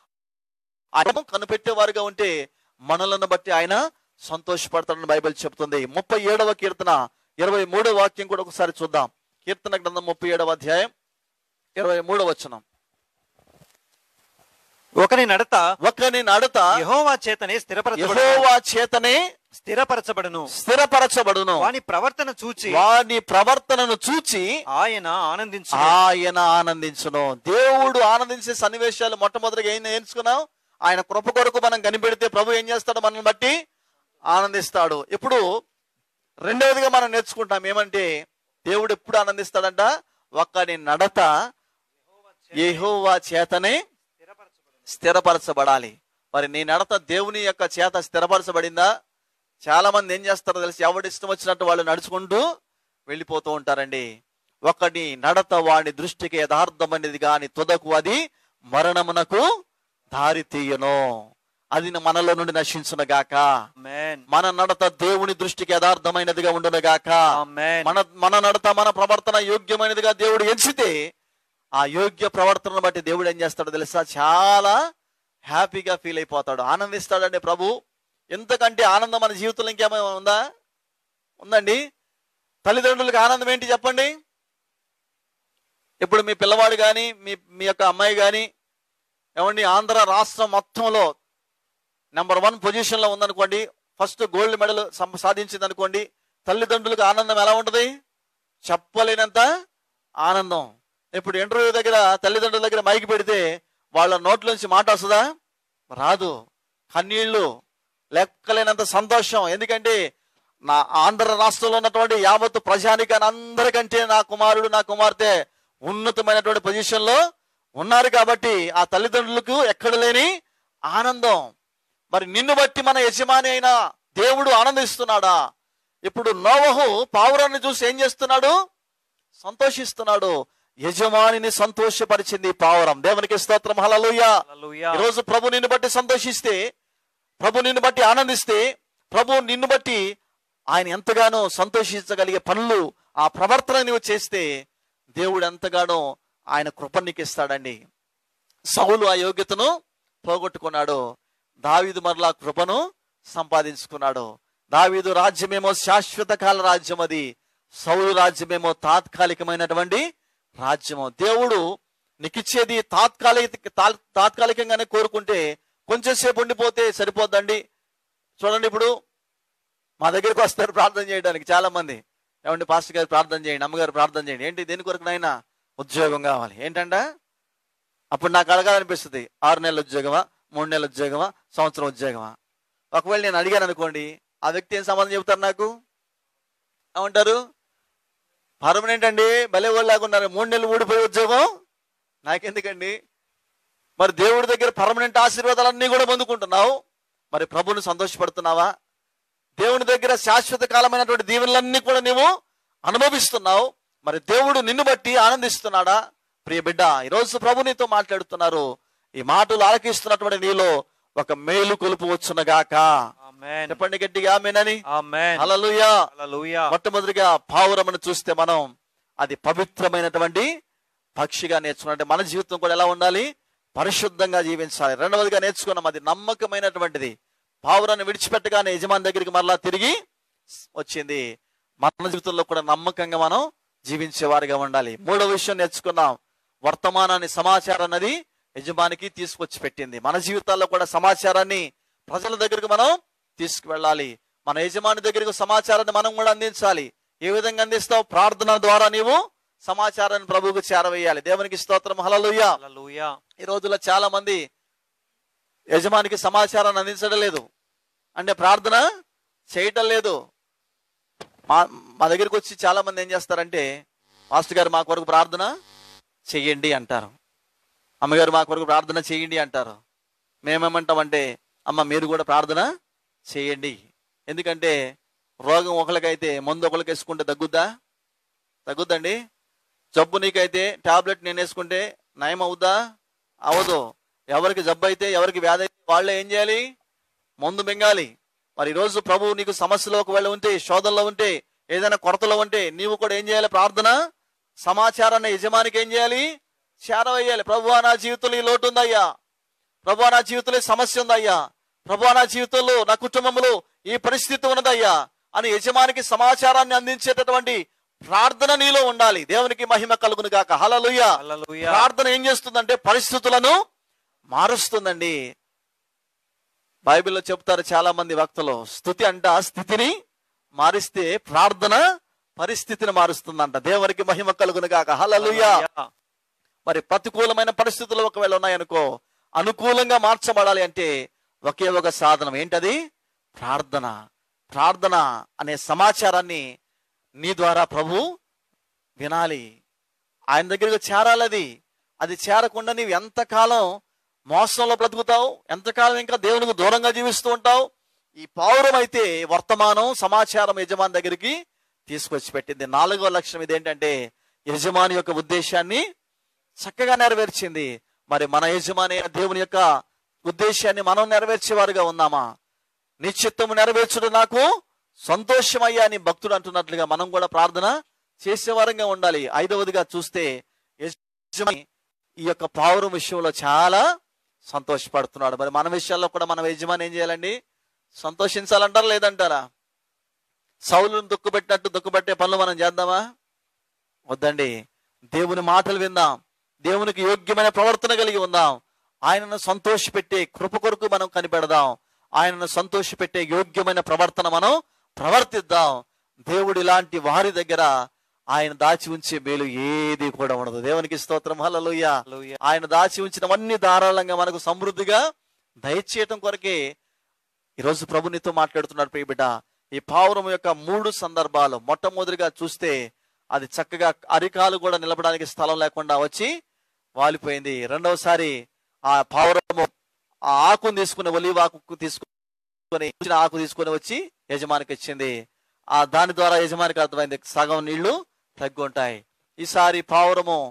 ఆయన కనిపెట్టే వారుగా ఉంటే మనలను బట్టి ఆయన సంతోషపడతాడని బైబిల్ చెప్తుంది ముప్పై ఏడవ కీర్తన ఇరవై మూడవ వాక్యం కూడా ఒకసారి చూద్దాం కీర్తన గ్రంథం ముప్పై ఏడవ అధ్యాయం ఇరవై మూడవ వచనం ఒకని నడత ఒకని నడత యెహోవా చేతనే స్థిరపరచబడును యెహోవా చేతనే స్థిరపరచబడును స్థిరపరచబడును వాని ప్రవర్తన చూచి వాని ప్రవర్తనను చూచి ఆయన ఆనందించు ఆయన ఆనందించును దేవుడు ఆనందించే సన్నివేశాలు మొట్టమొదటిగా ఏం నేర్చుకున్నాం ఆయన కృప కొరకు మనం కనిపెడితే ప్రభు ఏం చేస్తాడు మనల్ని బట్టి ఆనందిస్తాడు ఇప్పుడు రెండవదిగా మనం నేర్చుకుంటాం ఏమంటే దేవుడు ఎప్పుడు ఆనందిస్తాడంట ఒక్కని నడత యెహోవా చేతనే స్థిరపరచబడాలి మరి నీ నడత దేవుని యొక్క చేత స్థిరపరచబడిందా చాలా మంది ఏం చేస్తారో తెలిసి ఎవడి ఇష్టం వచ్చినట్టు వాళ్ళు నడుచుకుంటూ వెళ్ళిపోతూ ఉంటారండి ఒకటి నడత వాడి దృష్టికి యథార్థమైనది గాని తుదకు అది మరణమునకు దారి తీయను అది మనలో నుండి నశించును గాక ఆమేన్ మన నడత దేవుని దృష్టికి యథార్థమైనదిగా ఉండును గాక ఆమేన్ మన మన నడత మన ప్రవర్తన యోగ్యమైనదిగా దేవుడు ఎంచితే ఆ యోగ్య ప్రవర్తనను బట్టి దేవుడు ఏం చేస్తాడో తెలుసా చాలా హ్యాపీగా ఫీల్ అయిపోతాడు ఆనందిస్తాడండి ప్రభు ఎంతకంటే ఆనందం మన జీవితంలో ఇంకేమైనా ఉందా ఉందండి తల్లిదండ్రులకు ఆనందం ఏంటి చెప్పండి ఇప్పుడు మీ పిల్లవాడు కానీ మీ మీ యొక్క అమ్మాయి కానీ ఏమండి ఆంధ్ర రాష్ట్రం మొత్తంలో నెంబర్ వన్ పొజిషన్లో ఉందనుకోండి ఫస్ట్ గోల్డ్ మెడల్ సం- సాధించింది అనుకోండి తల్లిదండ్రులకు ఆనందం ఎలా ఉంటుంది చెప్పలేనంత ఆనందం ఇప్పుడు ఇంటర్వ్యూ దగ్గర తల్లిదండ్రుల దగ్గర మైకి పెడితే వాళ్ళ నోట్లోంచి మాట వస్తుందా రాదు కన్నీళ్లు లెక్కలేనంత సంతోషం ఎందుకంటే నా ఆంధ్ర రాష్ట్రంలో ఉన్నటువంటి యావత్తు ప్రజానికాన్ని అందరికంటే నా కుమారుడు నా కుమార్తె ఉన్నతమైనటువంటి పొజిషన్ లో ఉన్నారు కాబట్టి ఆ తల్లిదండ్రులకు ఎక్కడ లేని ఆనందం మరి నిన్ను బట్టి మన యజమాని అయిన దేవుడు ఆనందిస్తున్నాడా ఇప్పుడు నోవహు పావురాన్ని చూసి ఏం చేస్తున్నాడు సంతోషిస్తున్నాడు యజమానిని సంతోషపరిచింది ఈ పావురం దేవునికి స్తోత్రం హల్లెలూయా హల్లెలూయా ఈరోజు ప్రభు నిన్ను బట్టి సంతోషిస్తే ప్రభు నిన్ను బట్టి ఆనందిస్తే ప్రభు నిన్ను బట్టి ఆయన ఎంతగానో సంతోషించగలిగే పనులు ఆ ప్రవర్తన నువ్వు చేస్తే దేవుడు ఎంతగానో ఆయన కృప నీకు ఇస్తాడండి సౌలు ఆ యోగ్యతను పోగొట్టుకున్నాడు దావీదు మరలా కృపను సంపాదించుకున్నాడు దావీదు రాజ్యమేమో శాశ్వత కాల రాజ్యం అది సౌలు రాజ్యమేమో తాత్కాలికమైనటువంటి రాజ్యము దేవుడు నీకిచ్చేది తాత్కాలిక తా- తాత్కాలికంగానే కోరుకుంటే కొంచెం సేపు ఉండిపోతే సరిపోద్దండి చూడండి ఇప్పుడు మా దగ్గరికి వస్తారు ప్రార్థన చేయడానికి చాలా మంది ఏమండి పాస్టర్ గారు ప్రార్థన చేయండి అమ్మగారు ప్రార్థన చేయండి ఏంటి దేని కొరకు నాయన ఉద్యోగం కావాలి ఏంటంట అప్పుడు నాకు అడగాలనిపిస్తుంది ఆరు నెలల ఉద్యోగమా మూడు నెలల ఉద్యోగమా సంవత్సరం ఉద్యోగమా ఒకవేళ నేను అడిగాను అనుకోండి ఆ వ్యక్తి ఏం సమాధానం చెబుతారు నాకు ఏమంటారు పర్మనెంట్ అండి భలే వాళ్ళగా ఉన్నారు మూడు నెలలు ఊడిపోయే ఉద్యోగం నాకెందుకండి మరి దేవుడి దగ్గర పర్మనెంట్ ఆశీర్వాదాలన్నీ కూడా పొందుకుంటున్నావు మరి ప్రభుని సంతోషపడుతున్నావా దేవుని దగ్గర శాశ్వత కాలమైనటువంటి దీవెనలన్నీ కూడా నీవు అనుభవిస్తున్నావు మరి దేవుడు నిన్ను బట్టి ఆనందిస్తున్నాడా ప్రియ బిడ్డ ఈరోజు ప్రభు నీతో మాట్లాడుతున్నారు ఈ మాటలు ఆలకిస్తున్నటువంటి నీలో ఒక మేలు కొలుపు వచ్చునగాక ఆమేన్ చెప్పండి గట్టిగా ఆమెనని ఆమేన్ హల్లెలూయా హల్లెలూయా మొట్టమొదటిగా పావురమును చూస్తే మనం అది పవిత్రమైనటువంటి పక్షిగా నేర్చుకున్నట్టు మన జీవితం కూడా ఎలా ఉండాలి పరిశుద్ధంగా జీవించాలి రెండవదిగా నేర్చుకున్నాం అది నమ్మకమైనటువంటిది పావురాన్ని విడిచిపెట్టగానే యజమాని దగ్గరికి మరలా తిరిగి వచ్చింది మన జీవితంలో కూడా నమ్మకంగా మనం జీవించేవారిగా ఉండాలి మూడవ విషయం నేర్చుకున్నాం వర్తమానాన్ని సమాచారం అన్నది యజమానికి తీసుకొచ్చి పెట్టింది మన జీవితాల్లో కూడా సమాచారాన్ని ప్రజల దగ్గరకు మనం తీసుకువెళ్ళాలి మన యజమాని దగ్గరకు సమాచారాన్ని మనం కూడా అందించాలి ఏ విధంగా అందిస్తావు ప్రార్థన ద్వారా నీవు సమాచారాన్ని ప్రభువుకు చేరవేయాలి దేవునికి స్తోత్రం హల్లెలూయా హల్లెలూయా ఈ రోజుల్లో చాలా మంది యజమానికి సమాచారాన్ని అందించడం లేదు అంటే ప్రార్థన చేయటం లేదు మా మా దగ్గరికి వచ్చి చాలా మంది ఏం చేస్తారంటే మాస్టర్ గారు మా కొరకు ప్రార్థన చెయ్యండి అంటారు అమ్మగారు మా కొరకు ప్రార్థన చేయండి అంటారు మేమేమంటామంటే అమ్మ మీరు కూడా ప్రార్థన చేయండి ఎందుకంటే రోగం ఒకరికైతే మందు ఒకరికి వేసుకుంటే తగ్గుద్దా తగ్గుద్దండి జబ్బు నీకైతే టాబ్లెట్ నేను వేసుకుంటే నయం అవుద్దా అవదు ఎవరికి జబ్బు అయితే ఎవరికి వ్యాధి అయితే వాళ్ళే ఏం చేయాలి మందు మింగాలి మరి ఈరోజు ప్రభు నీకు సమస్యలో ఒకవేళ ఉంటే శోధనలో ఉంటే ఏదైనా కొరతలో ఉంటే నీవు కూడా ఏం చేయాలి ప్రార్థన సమాచారాన్ని యజమానికి ఏం చేయాలి చేరవేయాలి ప్రభు నా జీవితంలో ఈ లోటు ఉందయ్యా ప్రభు నా జీవితంలో ఈ సమస్య ఉందయ్యా ప్రభు నా జీవితంలో నా కుటుంబంలో ఈ పరిస్థితి ఉన్నదయ్యా అని యజమానికి సమాచారాన్ని అందించేటటువంటి ప్రార్థన నీలో ఉండాలి దేవునికి మహిమ కలుగును గాక హల్లెలూయా హల్లెలూయా ప్రార్థన ఏం చేస్తుందంటే పరిస్థితులను మారుస్తుందండి బైబిల్లో చెప్తారు చాలా మంది వక్తలు స్థుతి అంట స్థితిని మారిస్తే ప్రార్థన పరిస్థితిని మారుస్తుందంట దేవునికి మహిమ కలుగును గాక హల్లెలూయా హల్లెలూయా. మరి ప్రతికూలమైన పరిస్థితులు ఒకవేళ ఉన్నాయనుకో అనుకూలంగా మార్చబడాలి అంటే ఒకే ఒక సాధనం ఏంటది ప్రార్థన ప్రార్థన అనే సమాచారాన్ని నీ ద్వారా ప్రభు వినాలి ఆయన దగ్గరకు చేరాలి అది అది చేరకుండా నీవు ఎంతకాలం మోసంలో బ్రతుకుతావు ఎంతకాలం ఇంకా దేవునికి దూరంగా జీవిస్తూ ఉంటావు ఈ పౌరం అయితే వర్తమానం సమాచారం యజమాని దగ్గరికి తీసుకొచ్చి పెట్టింది నాలుగో లక్ష్యం ఇదేంటంటే యజమాని యొక్క ఉద్దేశాన్ని చక్కగా నెరవేర్చింది మరి మన యజమాని అయిన దేవుని యొక్క ఉద్దేశాన్ని మనం నెరవేర్చేవారుగా ఉన్నామా నిశ్చిత్తము నెరవేర్చుడు నాకు సంతోషమయ్యా అని భక్తుడు అంటున్నట్లుగా మనం కూడా ప్రార్థన చేసేవారంగా ఉండాలి ఐదవదిగా చూస్తే యజమాని ఈ యొక్క పావురం విషయంలో చాలా సంతోషపడుతున్నాడు మరి మన విషయాల్లో కూడా మన యజమాని ఏం చేయాలండి సంతోషించాలంటారా లేదంటారా సౌలును దుక్కుపెట్టినట్టు దుక్కుపెట్టే పనులు మనం చేద్దామా వద్దండి దేవుని మాటలు విందాం దేవునికి యోగ్యమైన ప్రవర్తన కలిగి ఉందాం ఆయనను సంతోషపెట్టే కృప కొరకు మనం కనిపెడదాం ఆయనను సంతోషపెట్టే యోగ్యమైన ప్రవర్తన మనం ప్రవర్తిద్దాం దేవుడు ఇలాంటి వారి దగ్గర ఆయన దాచి ఉంచే మేలు ఏది కూడా ఉండదు దేవునికి స్తోత్రం హల్లెలూయా హల్లెలూయా. ఆయన దాచి ఉంచినవన్నీ ధారాళంగా మనకు సమృద్ధిగా దయచేయటం కొరకే ఈరోజు ప్రభు నీతో మాట్లాడుతున్నాడు ప్రియ బిడ్డ ఈ పావురం యొక్క మూడు సందర్భాలు మొట్టమొదటిగా చూస్తే అది చక్కగా అరికాలు కూడా నిలబడానికి స్థలం లేకుండా వచ్చి వాలిపోయింది రెండవసారి ఆ పావురము ఆ ఆకును తీసుకుని ఒలివ ఆకు తీసుకుని ఇచ్చిన ఆకు తీసుకుని వచ్చి యజమానికి ఇచ్చింది ఆ దాని ద్వారా యజమానికి అర్థమైంది సగం నీళ్లు తగ్గుంటాయి ఈసారి పావురము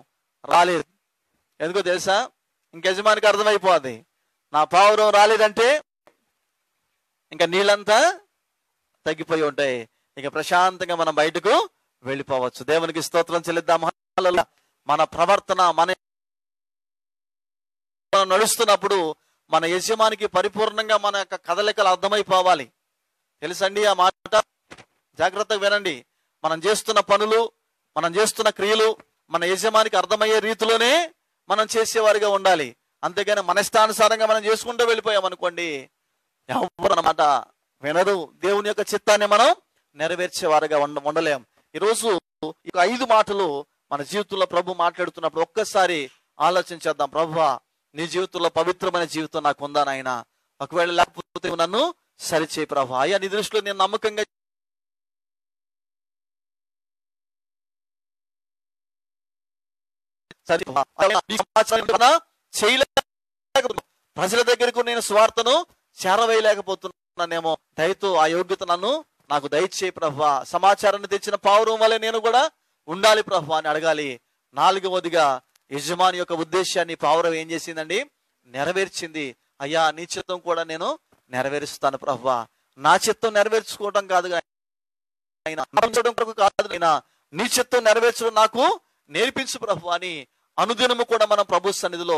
రాలేదు ఎందుకో తెలుసా ఇంక యజమానికి అర్థమైపోద్ది నా పావురం రాలేదంటే ఇంకా నీళ్ళంతా తగ్గిపోయి ఉంటాయి ఇక ప్రశాంతంగా మనం బయటకు వెళ్ళిపోవచ్చు దేవునికి స్తోత్రం చెల్లిద్దాం హల్లెలూయా. మన ప్రవర్తన మన మనం నడుస్తున్నప్పుడు మన యజమానికి పరిపూర్ణంగా మన యొక్క కదలికలు అర్థమైపోవాలి తెలుసండి ఆ మాట జాగ్రత్తగా వినండి మనం చేస్తున్న పనులు మనం చేస్తున్న క్రియలు మన యజమానికి అర్థమయ్యే రీతిలోనే మనం చేసేవారిగా ఉండాలి అంతేగాని మన ఇష్టానుసారంగా మనం చేసుకుంటూ వెళ్ళిపోయాం అనుకోండి ఎవరు అన్నమాట వినరు దేవుని యొక్క చిత్తాన్ని మనం నెరవేర్చేవారుగా ఉండ ఉండలేం ఈరోజు ఈ ఐదు మాటలు మన జీవితంలో ప్రభు మాట్లాడుతున్నప్పుడు ఒక్కసారి ఆలోచించేద్దాం ప్రభువా నీ జీవితంలో పవిత్రమైన జీవితం నాకు ఉందా నాయన ఒకవేళ లేకపోతే నువ్వు నన్ను సరిచేయి ప్రభు అయ్యా నీ దృష్టిలో నేను నమ్మకంగా సరి అలా నీ సమాచారం కన్నా చేయలేకపోతున్నా. ప్రజల దగ్గరకు నేను స్వార్థను చేరవేయలేకపోతున్నానేమో దయతో ఆ యోగ్యత నన్ను నాకు దయచేయి ప్రభా సమాచారాన్ని తెచ్చిన పావురం వల్లే నేను కూడా ఉండాలి ప్రభా అని అడగాలి నాలుగవదిగా యజమాని యొక్క ఉద్దేశాన్ని పావురం ఏం చేసిందండి నెరవేర్చింది అయ్యా నీ చిత్తం కూడా నేను నెరవేరుస్తాను ప్రభా నా చిత్తం నెరవేర్చుకోవడం కాదు ఆయన నెరవేర్చడం కొరకు కాదు ఆయన నీ చిత్తం నెరవేర్చడం నాకు నేర్పించు ప్రభు అని అనుదినము కూడా మనం ప్రభు సన్నిధిలో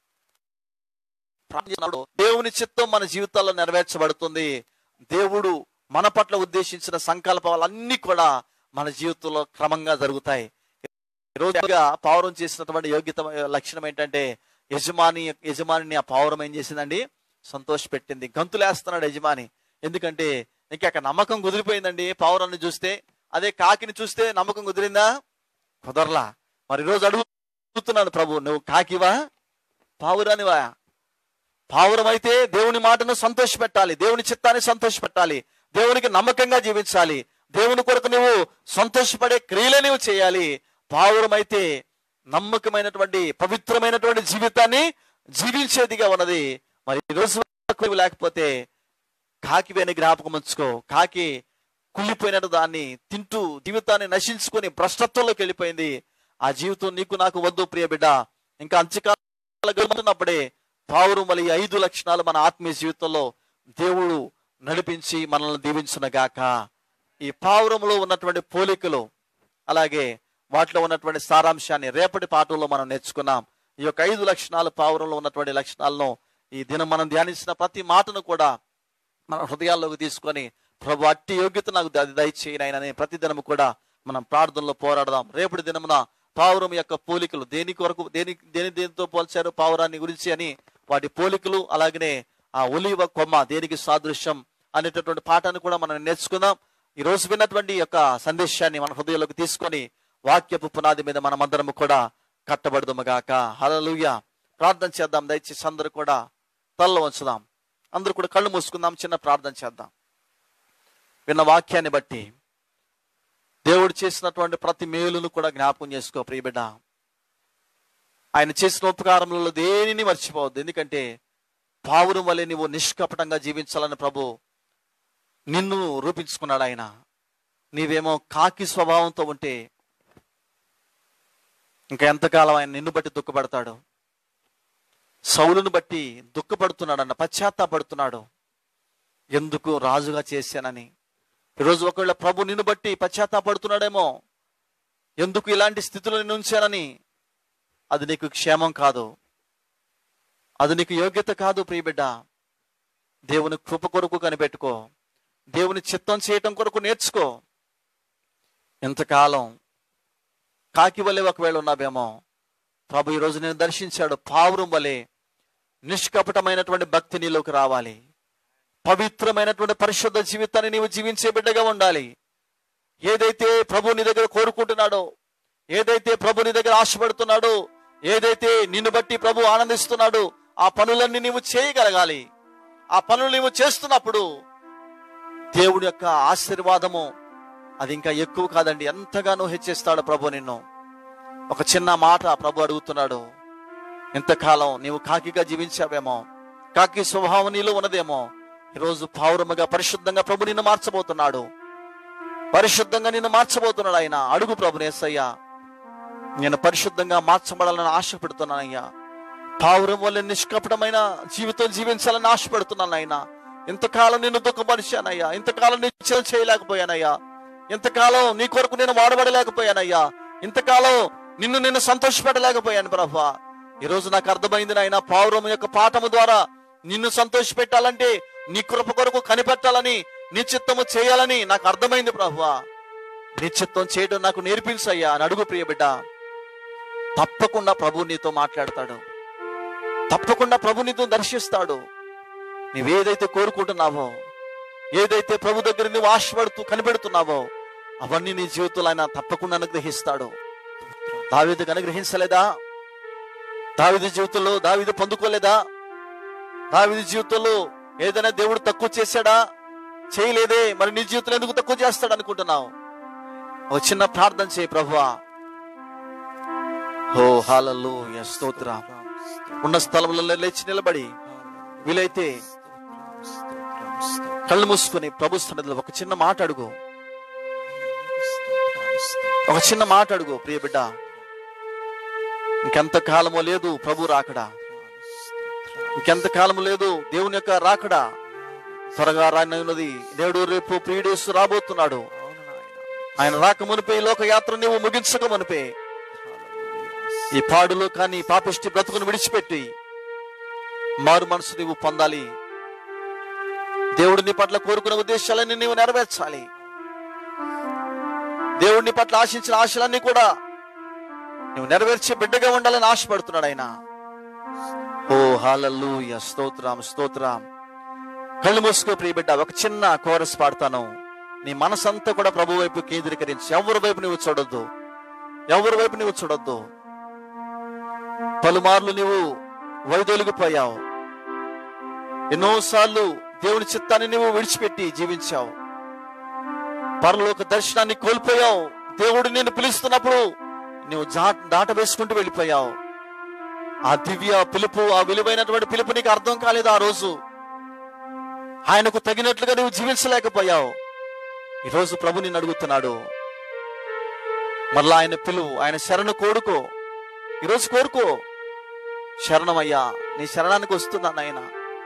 ప్రార్థన చేసినప్పుడు దేవుని చిత్తం మన జీవితాల్లో నెరవేర్చబడుతుంది దేవుడు మన పట్ల ఉద్దేశించిన సంకల్పాలన్నీ కూడా మన జీవితంలో క్రమంగా జరుగుతాయి ఈ రోజుగా పావురం చేసినటువంటి యోగ్యత లక్షణం ఏంటంటే యజమాని యజమానిని ఆ పావురం ఏం చేసిందండి సంతోష పెట్టింది గంతులేస్తున్నాడు యజమాని ఎందుకంటే ఇంకా అక్కడ నమ్మకం కుదిరిపోయిందండి పావురాన్ని చూస్తే అదే కాకిని చూస్తే నమ్మకం కుదిరిందా కుదరలా మరి ఈరోజు అడుగుతున్నాను ప్రభు నువ్వు కాకివా పావురానివా పావురం అయితే దేవుని మాటను సంతోష పెట్టాలి దేవుని చిత్తాన్ని సంతోష పెట్టాలి దేవునికి నమ్మకంగా జీవించాలి దేవుని కొరకు నువ్వు సంతోషపడే క్రియలే నువ్వు చేయాలి పావురం అయితే నమ్మకమైనటువంటి పవిత్రమైనటువంటి జీవితాన్ని జీవించేదిగా ఉన్నది మరి ఈ రోజు వరకు నువ్వు లేకపోతే కాకి వేని జ్ఞాపకం ఉంచుకో కాకి కుళ్ళిపోయినట్టు దాన్ని తింటూ జీవితాన్ని నశించుకొని భ్రష్టత్వంలోకి వెళ్ళిపోయింది ఆ జీవితం నీకు నాకు వద్దు ప్రియ బిడ్డ ఇంకా అంత్యకాలన్నప్పుడే పావురం వల్ల ఈ ఐదు లక్షణాలు మన ఆత్మీయ జీవితంలో దేవుడు నడిపించి మనల్ని దీవించునగాక ఈ పావురంలో ఉన్నటువంటి పోలికలు అలాగే వాటిలో ఉన్నటువంటి సారాంశాన్ని రేపటి పాఠంలో మనం నేర్చుకున్నాం ఈ యొక్క ఐదు లక్షణాలు పావురంలో ఉన్నటువంటి లక్షణాలను ఈ దినం మనం ధ్యానించిన ప్రతి మాటను కూడా మన హృదయాల్లోకి తీసుకొని ప్రభు అట్టి యోగ్యత నాకు ద- దయచేయను ఆయన ప్రతి దినము కూడా మనం ప్రార్థనలో పోరాడదాం రేపటి దినమున పావురం యొక్క పోలికలు దేని కొరకు దేని దేని దేనితో పోల్చారు పావురాన్ని గురించి అని వాటి పోలికలు అలాగనే ఆ ఒలివ కొమ్మ దేనికి సాదృశ్యం అనేటటువంటి పాఠాన్ని కూడా మనం నేర్చుకుందాం ఈ రోజు విన్నటువంటి ఈ యొక్క సందేశాన్ని మన హృదయంలోకి తీసుకొని వాక్యపు పునాది మీద మనమందరం కూడా కట్టబడదుముగాక హల్లెలూయా ప్రార్థన చేద్దాం దయచేసి అందరూ కూడా తల్ల ఉంచుదాం అందరూ కూడా కళ్ళు మూసుకుందాం చిన్న ప్రార్థన చేద్దాం విన్న వాక్యాన్ని బట్టి దేవుడు చేసినటువంటి ప్రతి మేలును కూడా జ్ఞాపకం చేసుకో ప్రియబిడ్డ ఆయన చేసిన ఉపకారములలో దేనిని మర్చిపోవద్దు ఎందుకంటే పావురం వలె నువ్వు నిష్కపటంగా జీవించాలని ప్రభు నిన్ను రూపించుకున్నాడు ఆయన నీవేమో కాకి స్వభావంతో ఉంటే ఇంకా ఎంతకాలం ఆయన నిన్ను బట్టి దుఃఖపడతాడు సౌలును బట్టి దుఃఖపడుతున్నాడన్న పశ్చాత్తాపడుతున్నాడు ఎందుకు రాజుగా చేశానని ఈరోజు ఒకవేళ ప్రభు నిన్ను బట్టి పశ్చాత్తాపడుతున్నాడేమో ఎందుకు ఇలాంటి స్థితిలో నేను ఉంచానని అది నీకు క్షేమం కాదు అది నీకు యోగ్యత కాదు ప్రియబిడ్డ దేవుని కృప కొరకు కనిపెట్టుకో దేవుని చిత్తం చేయటం కొరకు నేర్చుకో ఎంతకాలం కాకి వలె ఒకవేళ ఉన్నావేమో ప్రభు ఈరోజు నేను దర్శించాడు పావురం వలె నిష్కపటమైనటువంటి భక్తి నీలోకి రావాలి పవిత్రమైనటువంటి పరిశుద్ధ జీవితాన్ని నీవు జీవించే బిడ్డగా ఉండాలి ఏదైతే ప్రభు నీ దగ్గర కోరుకుంటున్నాడో ఏదైతే ప్రభు నీ దగ్గర ఆశపడుతున్నాడో ఏదైతే నిన్ను బట్టి ప్రభు ఆనందిస్తున్నాడో ఆ పనులన్నీ నీవు చేయగలగాలి ఆ పనులు నీవు చేస్తున్నప్పుడు దేవుడి యొక్క ఆశీర్వాదము అది ఇంకా ఎక్కువ కాదండి ఎంతగానో హెచ్చిస్తాడు ప్రభు నిన్ను ఒక చిన్న మాట ప్రభు అడుగుతున్నాడు ఇంతకాలం నీవు కాకిగా జీవించావేమో కాకి స్వభావం నీలో ఉన్నదేమో ఈరోజు పౌరముగా పరిశుద్ధంగా ప్రభు నిన్ను మార్చబోతున్నాడు పరిశుద్ధంగా నిన్ను మార్చబోతున్నాడు ఆయన అడుగు ప్రభు నేసయ్యా నేను పరిశుద్ధంగా మార్చబడాలని ఆశపడుతున్నానయ్యా పావురం వల్ల నిష్కపటమైన జీవితం జీవించాలని ఆశపడుతున్నాను ఆయన ఇంతకాలం నిన్ను దుఃఖపరిచానయ్యా ఇంతకాలం నిశ్చయం చేయలేకపోయానయ్యా ఇంతకాలం నీ కొరకు నేను వాడబడలేకపోయానయ్యా ఇంతకాలం నిన్ను నేను సంతోషపెట్టలేకపోయాను ప్రభా ఈ రోజు నాకు అర్థమైంది నాయన పావురం యొక్క పాఠము ద్వారా నిన్ను సంతోషపెట్టాలంటే నీ కృప కొరకు కనిపెట్టాలని నీ చిత్తము చేయాలని నాకు అర్థమైంది ప్రభా నీ చిత్తం చేయడం నాకు నేర్పించయ్యా అని అడుగు ప్రియ బిడ్డ తప్పకుండా ప్రభు నీతో మాట్లాడతాడు తప్పకుండా ప్రభు నీతో దర్శిస్తాడు నీవేదైతే కోరుకుంటున్నావో ఏదైతే ప్రభు దగ్గర నువ్వు ఆశపడుతూ కనిపెడుతున్నావో అవన్నీ నీ జీవితంలో ఆయన తప్పకుండా అనుగ్రహిస్తాడు దావీదుకు అనుగ్రహించలేదా దావిది జీవితంలో దావిది పొందుకోలేదా దావిది జీవితంలో ఏదైనా దేవుడు తక్కువ చేశాడా చేయలేదే మరి నీ జీవితంలో ఎందుకు తక్కువ చేస్తాడు అనుకుంటున్నావు ఓ చిన్న ప్రార్థన చేయి ప్రభువా ఓ హాలల్లో స్తోత్ర ఉన్న స్థలంలో లేచి నిలబడి వీలైతే కళ్ళు మూసుకొని ప్రభు సన్నిధిలో ఒక చిన్న మాట అడుగు ఒక చిన్న మాట అడుగు ప్రియ బిడ్డ ఇంకెంత కాలమో లేదు ప్రభు రాకడా ఇంకెంత కాలము లేదు దేవుని యొక్క రాకడా త్వరగా రానున్నది నేడు రేపు ప్రియుడేసు రాబోతున్నాడు ఆయన రాక మునిపే ఈ లోకయాత్ర నీవు ముగించక మునిపే ఈ పాడులో కానీ పాపిష్టి బ్రతుకును విడిచిపెట్టి మారు మనసు నీవు పొందాలి దేవుడు నీ పట్ల కోరుకున్న ఉద్దేశాలన్నీ నీవు నెరవేర్చాలి దేవుడిని పట్ల ఆశించిన ఆశలన్నీ కూడా నువ్వు నెరవేర్చే బిడ్డగా ఉండాలని ఆశపడుతున్నాడు ఆయన ఓ హాలల్లు స్తోత్రం స్తోత్రం కళ్ళు మూసుకో ప్రియ బిడ్డ ఒక చిన్న కోరస్ పాడతాను నీ మనసంతా కూడా ప్రభు వైపు కేంద్రీకరించి ఎవరి వైపు నువ్వు చూడొద్దు ఎవరి వైపు నువ్వు చూడొద్దు పలుమార్లు నీవు వైదొలిగిపోయావు ఎన్నోసార్లు దేవుని చిత్తాన్ని నువ్వు విడిచిపెట్టి జీవించావు పరలోక దర్శనాన్ని కోల్పోయావు దేవుడు నిన్ను పిలుస్తున్నప్పుడు నువ్వు జా- దాట వేసుకుంటూ వెళ్ళిపోయావు ఆ దివ్య పిలుపు ఆ విలువైనటువంటి పిలుపు నీకు అర్థం కాలేదు ఆ రోజు ఆయనకు తగినట్లుగా నువ్వు జీవించలేకపోయావు ఈరోజు ప్రభు నిన్ను అడుగుతున్నాడు మరలా ఆయన పిలువు ఆయన శరణు కోరుకో ఈరోజు కోరుకో శరణమయ్యా నీ శరణానికి వస్తున్నాను ఆయన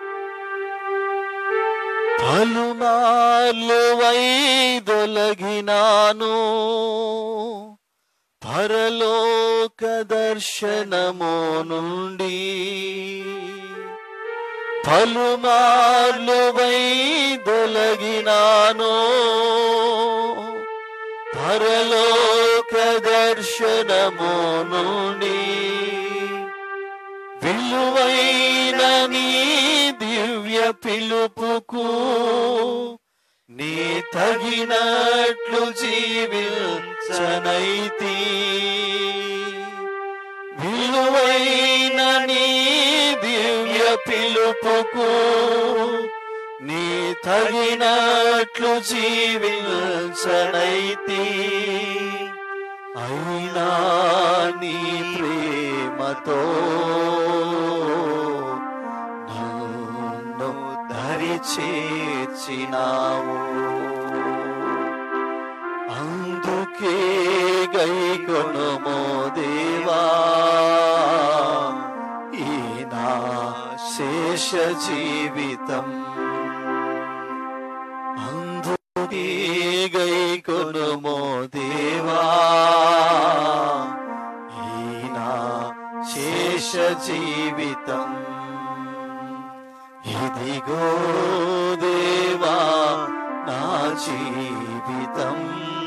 పలుమార్లు వైదొలగినాను పరలోక దర్శనము నుండి పలుమార్లు వైదొలగినాను పరలోక దర్శనము నుండి విలువైన నీ దివ్య పిలుపుకు నీ తగినట్లు జీవించనైతి విలువైన నీ దివ్య పిలుపుకు నీ తగినట్లు జీవించనైతి అయినా నీ ప్రేమతో నన్ను ధరి చేర్చినావు అందుకే గైకొనుమో దేవా ఈ నా శేష జీవితం అందుకే గైకొనుమో దేవా ఈ నా శేష జీవితం ఇదిగో దేవా నా జీవితం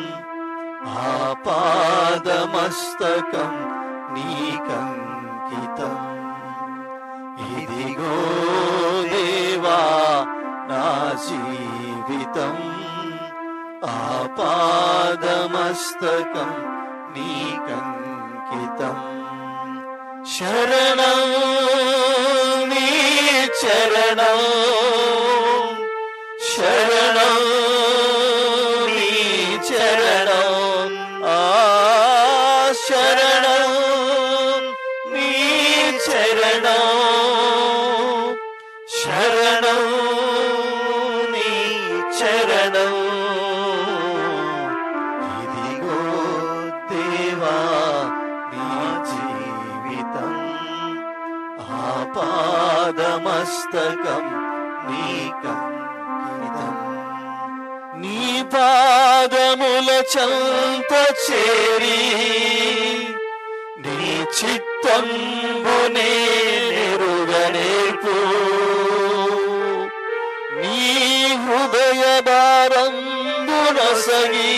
ఆపాదమస్తకం నీకంకితం ఇదిగో దేవా నా జీవితం ఆపాదమస్తకం నీకంకితం శరణం నీ చరణం శరణం నీ చరణం ఆ శరణం నీ చరణం శరణం నీ చరణం ఇదిగో దేవా నీ మస్తకం నీకంకితం నీ పాదముల చంత చేరి నీ చిత్తంబునే నెరుగనేర్పు నీ హృదయ భారంబునసగి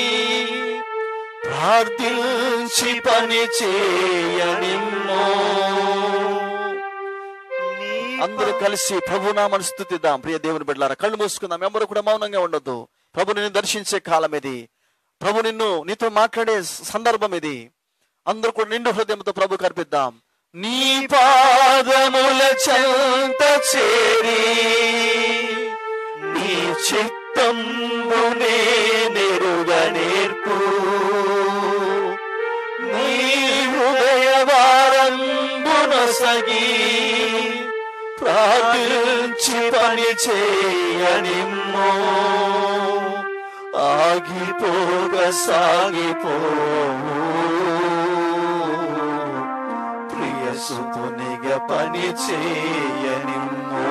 ప్రార్థించి పని చేయనిమ్మో అందరూ కలిసి ప్రభునామని స్థుతిద్దాం ప్రియ దేవుని బిడ్డలారా కళ్ళు మూసుకుందాం ఎవరు కూడా మౌనంగా ఉండొద్దు ప్రభు నిన్ను దర్శించే కాలం ఇది ప్రభు నిన్ను నీతో మాట్లాడే సందర్భం ఇది అందరూ కూడా నిండు హృదయంతో ప్రభు కర్పిద్దాం నీ పాదముల చెంత చేరి నీ చిత్తంబునే నెరుగ నేర్పు నీ హృదయ వారంబునసగి ప్రార్థించి పని చేయనిమ్మో ఆగిపోగ సాగిపో ప్రియసుతునిగ పని చేయనిమ్మో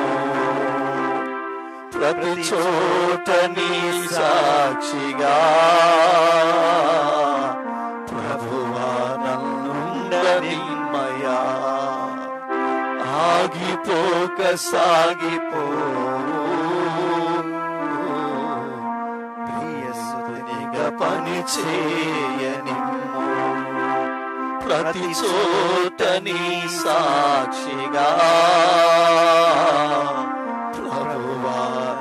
ప్రతి చోట నీ సాక్షిగా ప్రభువా నన్నుండనిమ్మయా ఆగిపోక సాగిపో ప్రియసుతునిగా పని చేయనిమ్మో ప్రతి చోట నీ సాక్షిగా ప్రభువా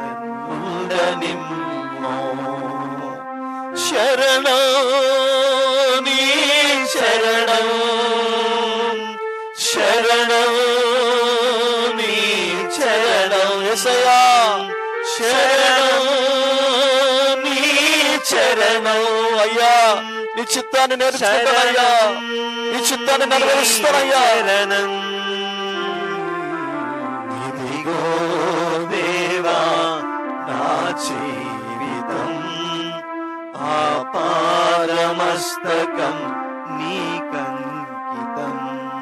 ఉండనిమ్మో శరణం నీ శరణం శరణం నీ శరణం ఎసయా శరణం నీ చరణం అయ్యా నీ చిత్తాన్ని నేర్చుకుంటానయ్యా నీ చిత్తాన్ని నెరవేరుస్తానయ్యా ఇదిగో దేవా నా జీవితం ఆపారమస్తకం నీకంకితం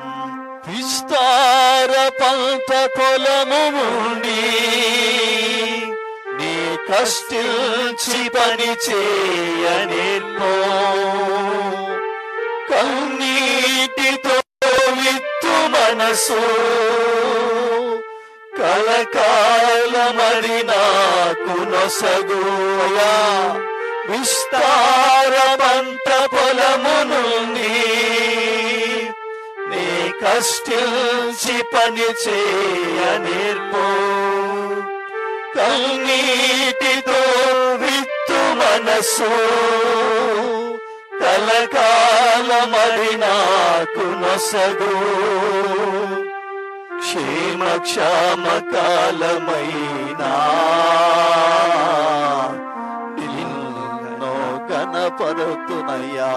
విస్తార పంట పొలము నుండి నీ కష్టించి పని చేయనిర్మో కన్నీటితో విత్తు మనసు కలకాలమది నాకు నొసగుయా విస్తార పంట పొలము నుండి నీ కష్టించి పని చేయనిర్మో కన్నీటితో విత్తు మనసు కలకాలమది నాకు నొసగు క్షేమ క్షామ కాలమైనా నిన్నో కనపరుతునయ్యా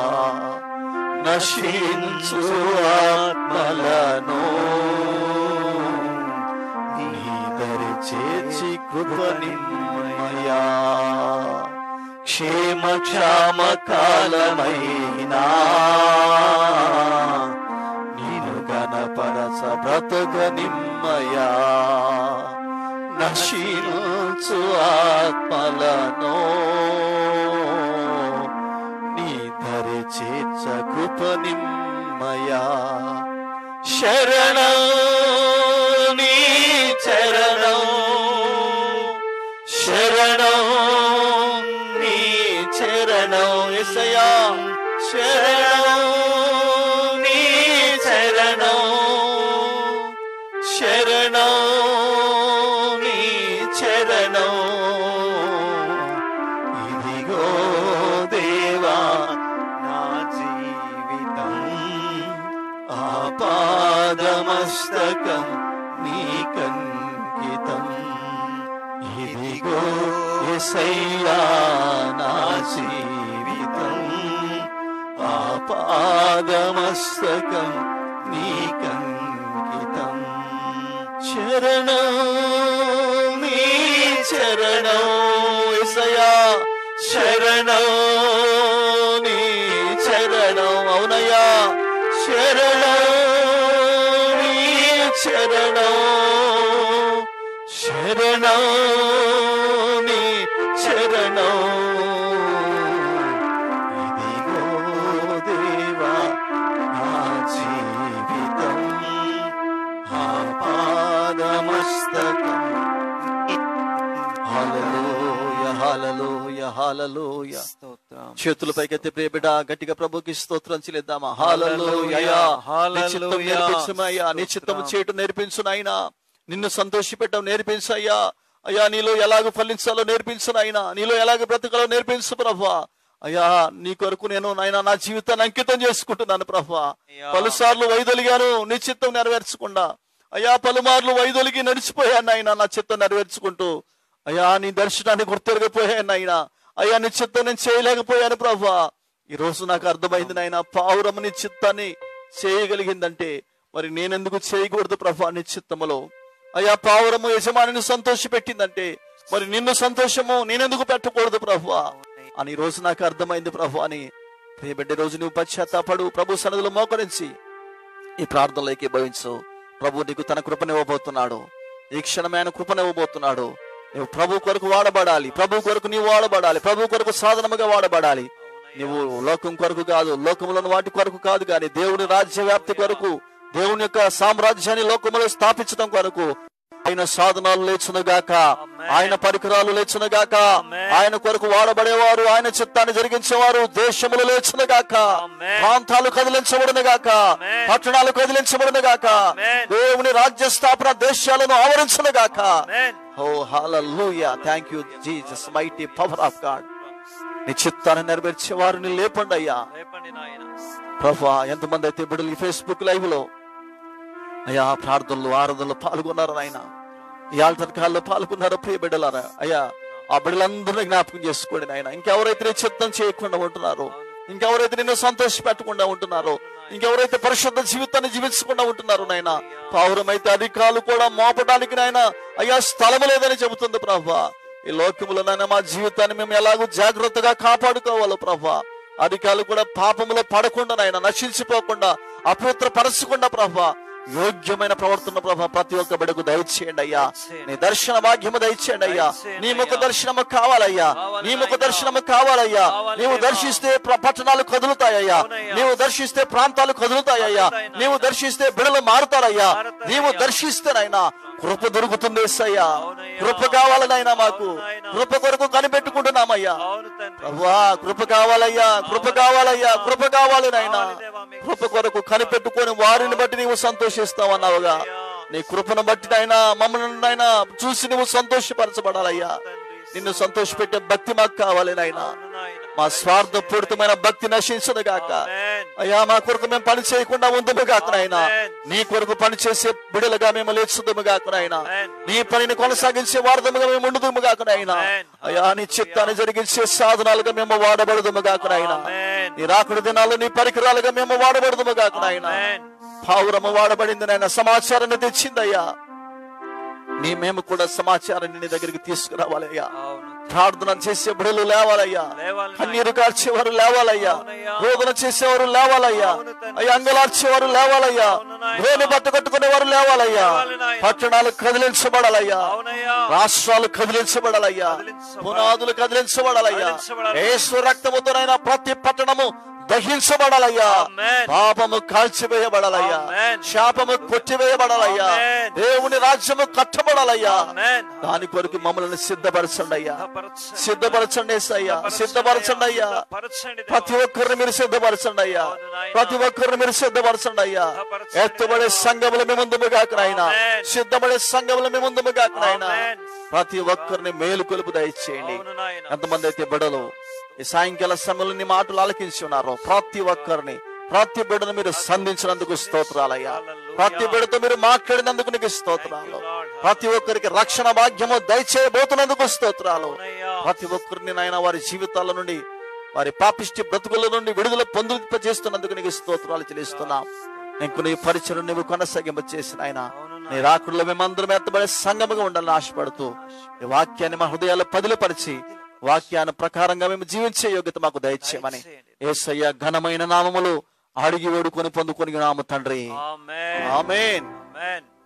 నశించు ఆత్మలను నీ దరి చేర్చి కృపనిమ్మయా క్షేమ క్షామ కాలమైనా నేను గణపరచ బ్రతకనిమ్మయా నశించు ఆత్మలను నీ ధరి చేర్చ కృపనిమ్మయా శరణం నీ చరణం శరణం నీ చరణం ఎసయా శరణం నీ చరణం శరణం నీ చరణం ఇదిగో దేవా నా జీవితం ఆపాదమస్తకం నీకంకితం ఇదిగో ఎసయ్యా నా జీవితం ఆపాదమస్తకం నీకంకితం శరణం నీ చరణం ఎసయా శరణం నీ చరణం అవునయ్యా శరణం నీ చరణం శరణం నీ శరణం ఇదిగో దేవా నా జీవితం ఆపాదమస్తకం హల్లెలూయ హల్లెలూయ హల్లెలూయ స్తోత్రం చేతుల పైకెత్తి ప్రియ బిడ్డ గట్టిగా ప్రభుకి స్తోత్రం చెల్లిద్దామా హాలలోయా హల్లెలూయా, నేర్పించమయ్యా నీ చిత్తము చేయటం నేర్పించు నాయనా నిన్ను సంతోషపెట్టడం నేర్పించు అయ్యా అయ్యా నీలో ఎలాగ ఫలించాలో నేర్పించు నాయనా నీలో ఎలాగ బ్రతకాలో నేర్పించు ప్రభా అయ్యా నీ కొరకు నేను నాయన నా జీవితాన్ని అంకితం చేసుకుంటున్నాను ప్రభా అయ్యా. పలుసార్లు వైదొలిగాను నీ చిత్తం నెరవేర్చకుండా అయ్యా పలుమార్లు వైదొలిగి నడిచిపోయాను నాయన నా చిత్తం నెరవేర్చుకుంటూ అయ్యా నీ దర్శనాన్ని గుర్తెరగపోయాను నాయన అయ్యా నీ చిత్తం నేను చేయలేకపోయాను ప్రభా ఈ రోజు నాకు అర్థమైంది నాయన పావురం నీ చిత్తాన్ని చేయగలిగిందంటే మరి నేనెందుకు చేయకూడదు ప్రభా నీ చిత్తములో అయ్యా పావురము యజమానిని సంతోష పెట్టిందంటే మరి నిన్ను సంతోషము నేనెందుకు పెట్టకూడదు ప్రభు అని ఈ రోజు నాకు అర్థమైంది ప్రభు అని ప్రియ బిడ్డ రోజు నువ్వు పశ్చాత్తాపడు ప్రభు సన్నిధిలో మోకరించి ఈ ప్రార్థనలోకి భవించు ప్రభు నీకు తన కృపనివ్వబోతున్నాడు ఈ క్షణమే ఆయన కృపనివ్వబోతున్నాడు నువ్వు ప్రభు కొరకు వాడబడాలి ప్రభు కొరకు నీవు వాడబడాలి ప్రభు కొరకు సాధనముగా వాడబడాలి నువ్వు లోకం కొరకు కాదు లోకములను వాటి కొరకు కాదు కానీ దేవుని రాజ్య వ్యాప్తి కొరకు దేవుని యొక్క సామ్రాజ్యాన్ని లోకములో స్థాపించడం కొరకు ఆయన సాధనాలు లేచునుగాక ఆయన పరికరాలు లేచునుగాక ఆయన కొరకు వాడబడేవారు ఆయన చిత్తాన్ని జరిగించేవారు దేశములు లేచునుగాక ఆమేన్. ప్రాంతాలు కదిలించబడునుగాక ఆమేన్. పట్టణాలు కదిలించబడునుగాక ఆమేన్. దేవుని రాజ్య స్థాపన దేశాలను ఆవరించునుగాక ఆమేన్. ఓ హల్లెలూయా thank you Jesus mighty power of God నీ చిత్తాన్ని నెరవేర్చే వారిని లేపండి అయ్యా లేపండి నాయన ప్రభా ఎంతమంది అయితే బిడ్డలు ఈ ఫేస్బుక్ లైవ్ లో అయ్యా ప్రార్థనలు ఆరాధనలు పాల్గొన్నారు ఆయన ఈ ఆల్టర్ కాల్లో పాల్గొన్నారు ప్రియ బిడ్డలారా అయ్యా ఆ బిడ్డలందరినీ జ్ఞాపకం చేసుకోండి నాయన ఇంకెవరైతే నీ చిత్తం చేయకుండా ఉంటున్నారో ఇంకెవరైతే నిన్ను సంతోష పెట్టకుండా ఉంటున్నారో ఇంకెవరైతే పరిశుద్ధ జీవితాన్ని జీవించకుండా ఉంటున్నారు నాయన పావురం అయితే అధికారులు కూడా మోపడానికి నాయన అయ్యా స్థలము లేదని చెబుతుంది ప్రభా ఈ లోకములో నాయన మా జీవితాన్ని మేము ఎలాగో జాగ్రత్తగా కాపాడుకోవాలో ప్రభా అధికారులు కూడా పాపములో పడకుండా నాయన నశించిపోకుండా అపవిత్ర పరచకుండా ప్రభా యోగ్యమైన ప్రవర్తన ప్రభా ప్రతి ఒక్క బిడకు దయచేయండి అయ్యా నీ దర్శన భాగ్యము దయచేయండి అయ్యా నీ ముఖ దర్శనము కావాలయ్యా నీ ముఖ దర్శనము కావాలయ్యా నీవు దర్శిస్తే ప్ర- పట్టణాలు కదులుతాయ్యా నీవు దర్శిస్తే ప్రాంతాలు కదులుతాయ్యా నీవు దర్శిస్తే బిడలు మారుతారయ్యా నీవు దర్శిస్తేనైనా కృప దొరుకుతుంది అయ్యా కృప కావాలనైనా మాకు కృప కొరకు కనిపెట్టుకుంటున్నామయ్యా అవును తండ్రి ప్రభువా కృప కావాలయ్యా కృప కావాలయ్యా కృప కావాలి నాయనా కృప కొరకు కనిపెట్టుకొని వారిని బట్టి నీవు సంతోషిస్తావన్నావుగా నీ కృపను బట్టి నాయనా మమ్మల్ని నాయనా చూసి నువ్వు సంతోషపరచబడాలయ్యా నిన్ను సంతోషపెట్టే భక్తి మాకు కావాలి నాయనా అవును నాయన మా స్వార్థపూరితమైన భక్తి నశించదు గాక ఆమేన్. అయ్యా మా కొరకు మేము పని చేయకుండా ఉందము గాక నాయనా ఆమేన్. నీ కొరకు పని చేసే బిడలుగా మేము లేచుదము గాక నాయనా ఆమేన్. నీ పనిని కొనసాగించే వారదముగా మేము ఉండుదుము గాక నాయనా ఆమేన్. అయ్యా నీ చిత్తాన్ని జరిగించే సాధనాలుగా మేము వాడబడదుము గాక నాయనా ఆమేన్. నీ రాకుడి దినాలు నీ పరికరాలుగా మేము వాడబడదుము గాక నాయనా ఆమేన్. పావురము వాడబడింది నాయన సమాచారాన్ని తెచ్చిందయ్యా నీ మేము కూడా సమాచారాన్ని నీ దగ్గరికి తీసుకురావాలయ్యా అవును ప్రార్థన చేసే బిడలు లేవాలయ్యా లేవాలి నాయన. కన్నీరు కార్చేవారు లేవాలయ్యా అవునయ్యా. రోదన చేసేవారు లేవాలయ్యా అవును తండ్రి. అయ్యా అంగలార్చేవారు లేవాలయ్యా అవును నాయనా. ధోని బట్ట కట్టుకునేవారు లేవాలయ్యా లేవాలి నాయనా. పట్టణాలు కదిలించబడాలయ్యా అవునయ్యా రాష్ట్రాలు కదిలించబడాలయ్యా కదిలించబడాలి. పునాదులు కదిలించబడాలయ్యా కదిలించబడాలి. యేసు రక్తముతోనైనా ప్రతి పట్టణము దహించబడాలయ్యా ఆమేన్. పాపము కాల్చివేయబడాలయ్యా ఆమేన్. శాపము కొట్టివేయబడాలయ్యా ఆమేన్. దేవుని రాజ్యము కట్టబడాలయ్యా ఆమేన్. దాని కొరకు మమ్మల్ని సిద్ధపరచండి అయ్యా సిద్ధపరచండి. సిద్ధపరచండి అయ్యా సిద్ధపరచండి అయ్యా సిద్ధపరచండి దేవా. ప్రతి ఒక్కరిని మీరు సిద్ధపరచండి అయ్యా అవును నాయనా. ప్రతి ఒక్కరిని మీరు సిద్ధపరచండి అయ్యా సిద్ధపరచండి ఎత్తుబడే దేవా. సంఘములు మీ ముందు కాకనాయన ఆమేన్. సిద్ధపడే సంఘములు మీ ముందు కాకనాయన ఆమేన్. ప్రతి ఒక్కరిని మేలు కొలుపు దయచేయండి అవును నాయన. ఎంతమంది అయితే బిడలు ఈ సాయంకాల సమయంలో నీ మాటలు ఆలకించి ఉన్నారు ప్రతి ఒక్కరిని ప్రతి బిడ్డను మీరు సంధించినందుకు స్తోత్రాలయ్యా ప్రతి బిడ్డతో మీరు మాట్లాడినందుకు నీకు స్తోత్రాలు ప్రతి ఒక్కరికి రక్షణ భాగ్యము దయచేయబోతున్నందుకు స్తోత్రాలు అవునయ్యా. ప్రతి ఒక్కరిని నాయన వారి జీవితాల నుండి వారి పాపిష్టి బ్రతుకుల నుండి విడుదల పొందింప చేస్తున్నందుకు నీకు స్తోత్రాలు చెల్లిస్తున్నాం ఇంక నీ పరిచయం నువ్వు కొనసాగింప చేసిన ఆయన నీ రాకుల్లో మేమందరం ఎత్తబడే సంగముగా ఉండాలని ఆశపడుతూ ఈ వాక్యాన్ని మా హృదయాలు పదిలపరిచి వాక్యాన్ని ప్రకారంగా మేము జీవించే యోగ్యత మాకు దయచేయమని ఏసయ్య ఘనమైన నామములు అడిగి వేడుకొని పొందుకొని నామ తండ్రి ఆమేన్. ఆమేన్ ఆమేన్.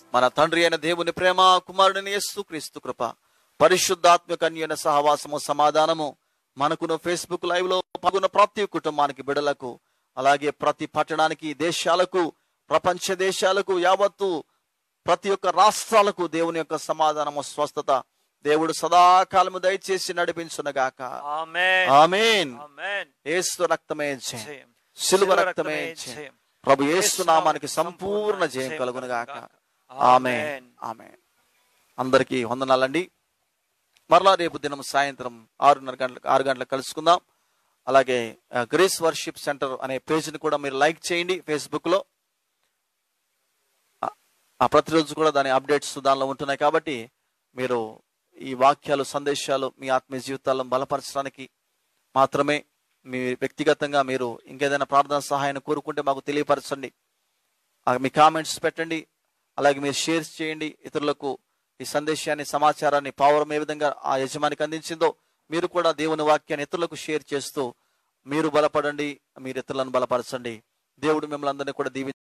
మన తండ్రి అయిన దేవుని ప్రేమ కుమారుడిని యేసు క్రీస్తు కృప పరిశుద్ధాత్మక అన్యన సహవాసము సమాధానము మనకున్న ఫేస్బుక్ లైవ్ లో పాల్గొన్న ప్రతి కుటుంబానికి బిడలకు అలాగే ప్రతి పట్టణానికి దేశాలకు ప్రపంచ దేశాలకు యావత్తు ప్రతి ఒక్క రాష్ట్రాలకు దేవుని యొక్క సమాధానము స్వస్థత దేవుడు సదాకాలము దయచేసి నడిపించునగాక ఆమేన్ ఆమేన్ ఆమేన్ ఏసు రక్తమే జయం జయం. సిలువ సిలువ రక్తమే రక్తమే జయం జయం. ప్రభు యేసు నామానికి సంపూర్ణ జయం కలుగునుగాక ఆమెన్ ఆమేన్. ఆమెన్ అందరికీ వందనాలండి మరలా రేపు దినం సాయంత్రం ఆరున్నర గంటలకు ఆరు గంటలకు కలుసుకుందాం అలాగే ఆ, గ్రేస్ వర్షిప్ సెంటర్ అనే పేజ్ని కూడా మీరు లైక్ చేయండి ఫేస్బుక్ లో ఆ- ఆ ప్రతిరోజు కూడా దాని అప్డేట్స్ దానిలో ఉంటున్నాయి కాబట్టి మీరు ఈ వాక్యాలు సందేశాలు మీ ఆత్మీయ జీవితాలను బలపరచడానికి మాత్రమే మీ వ్యక్తిగతంగా మీరు ఇంకేదైనా ప్రార్థన సహాయాన్ని కోరుకుంటే మాకు తెలియపరచండి ఆ, మీ కామెంట్స్ పెట్టండి అలాగే మీరు షేర్స్ చేయండి ఇతరులకు ఈ సందేశాన్ని సమాచారాన్ని పావురం ఏ విధంగా ఆ యజమానికి అందించిందో మీరు కూడా దేవుని వాక్యాన్ని ఇతరులకు షేర్ చేస్తూ మీరు బలపడండి మీరు ఇతరులను బలపరచండి దేవుడు మిమ్మల్ని అందరినీ కూడా దీవి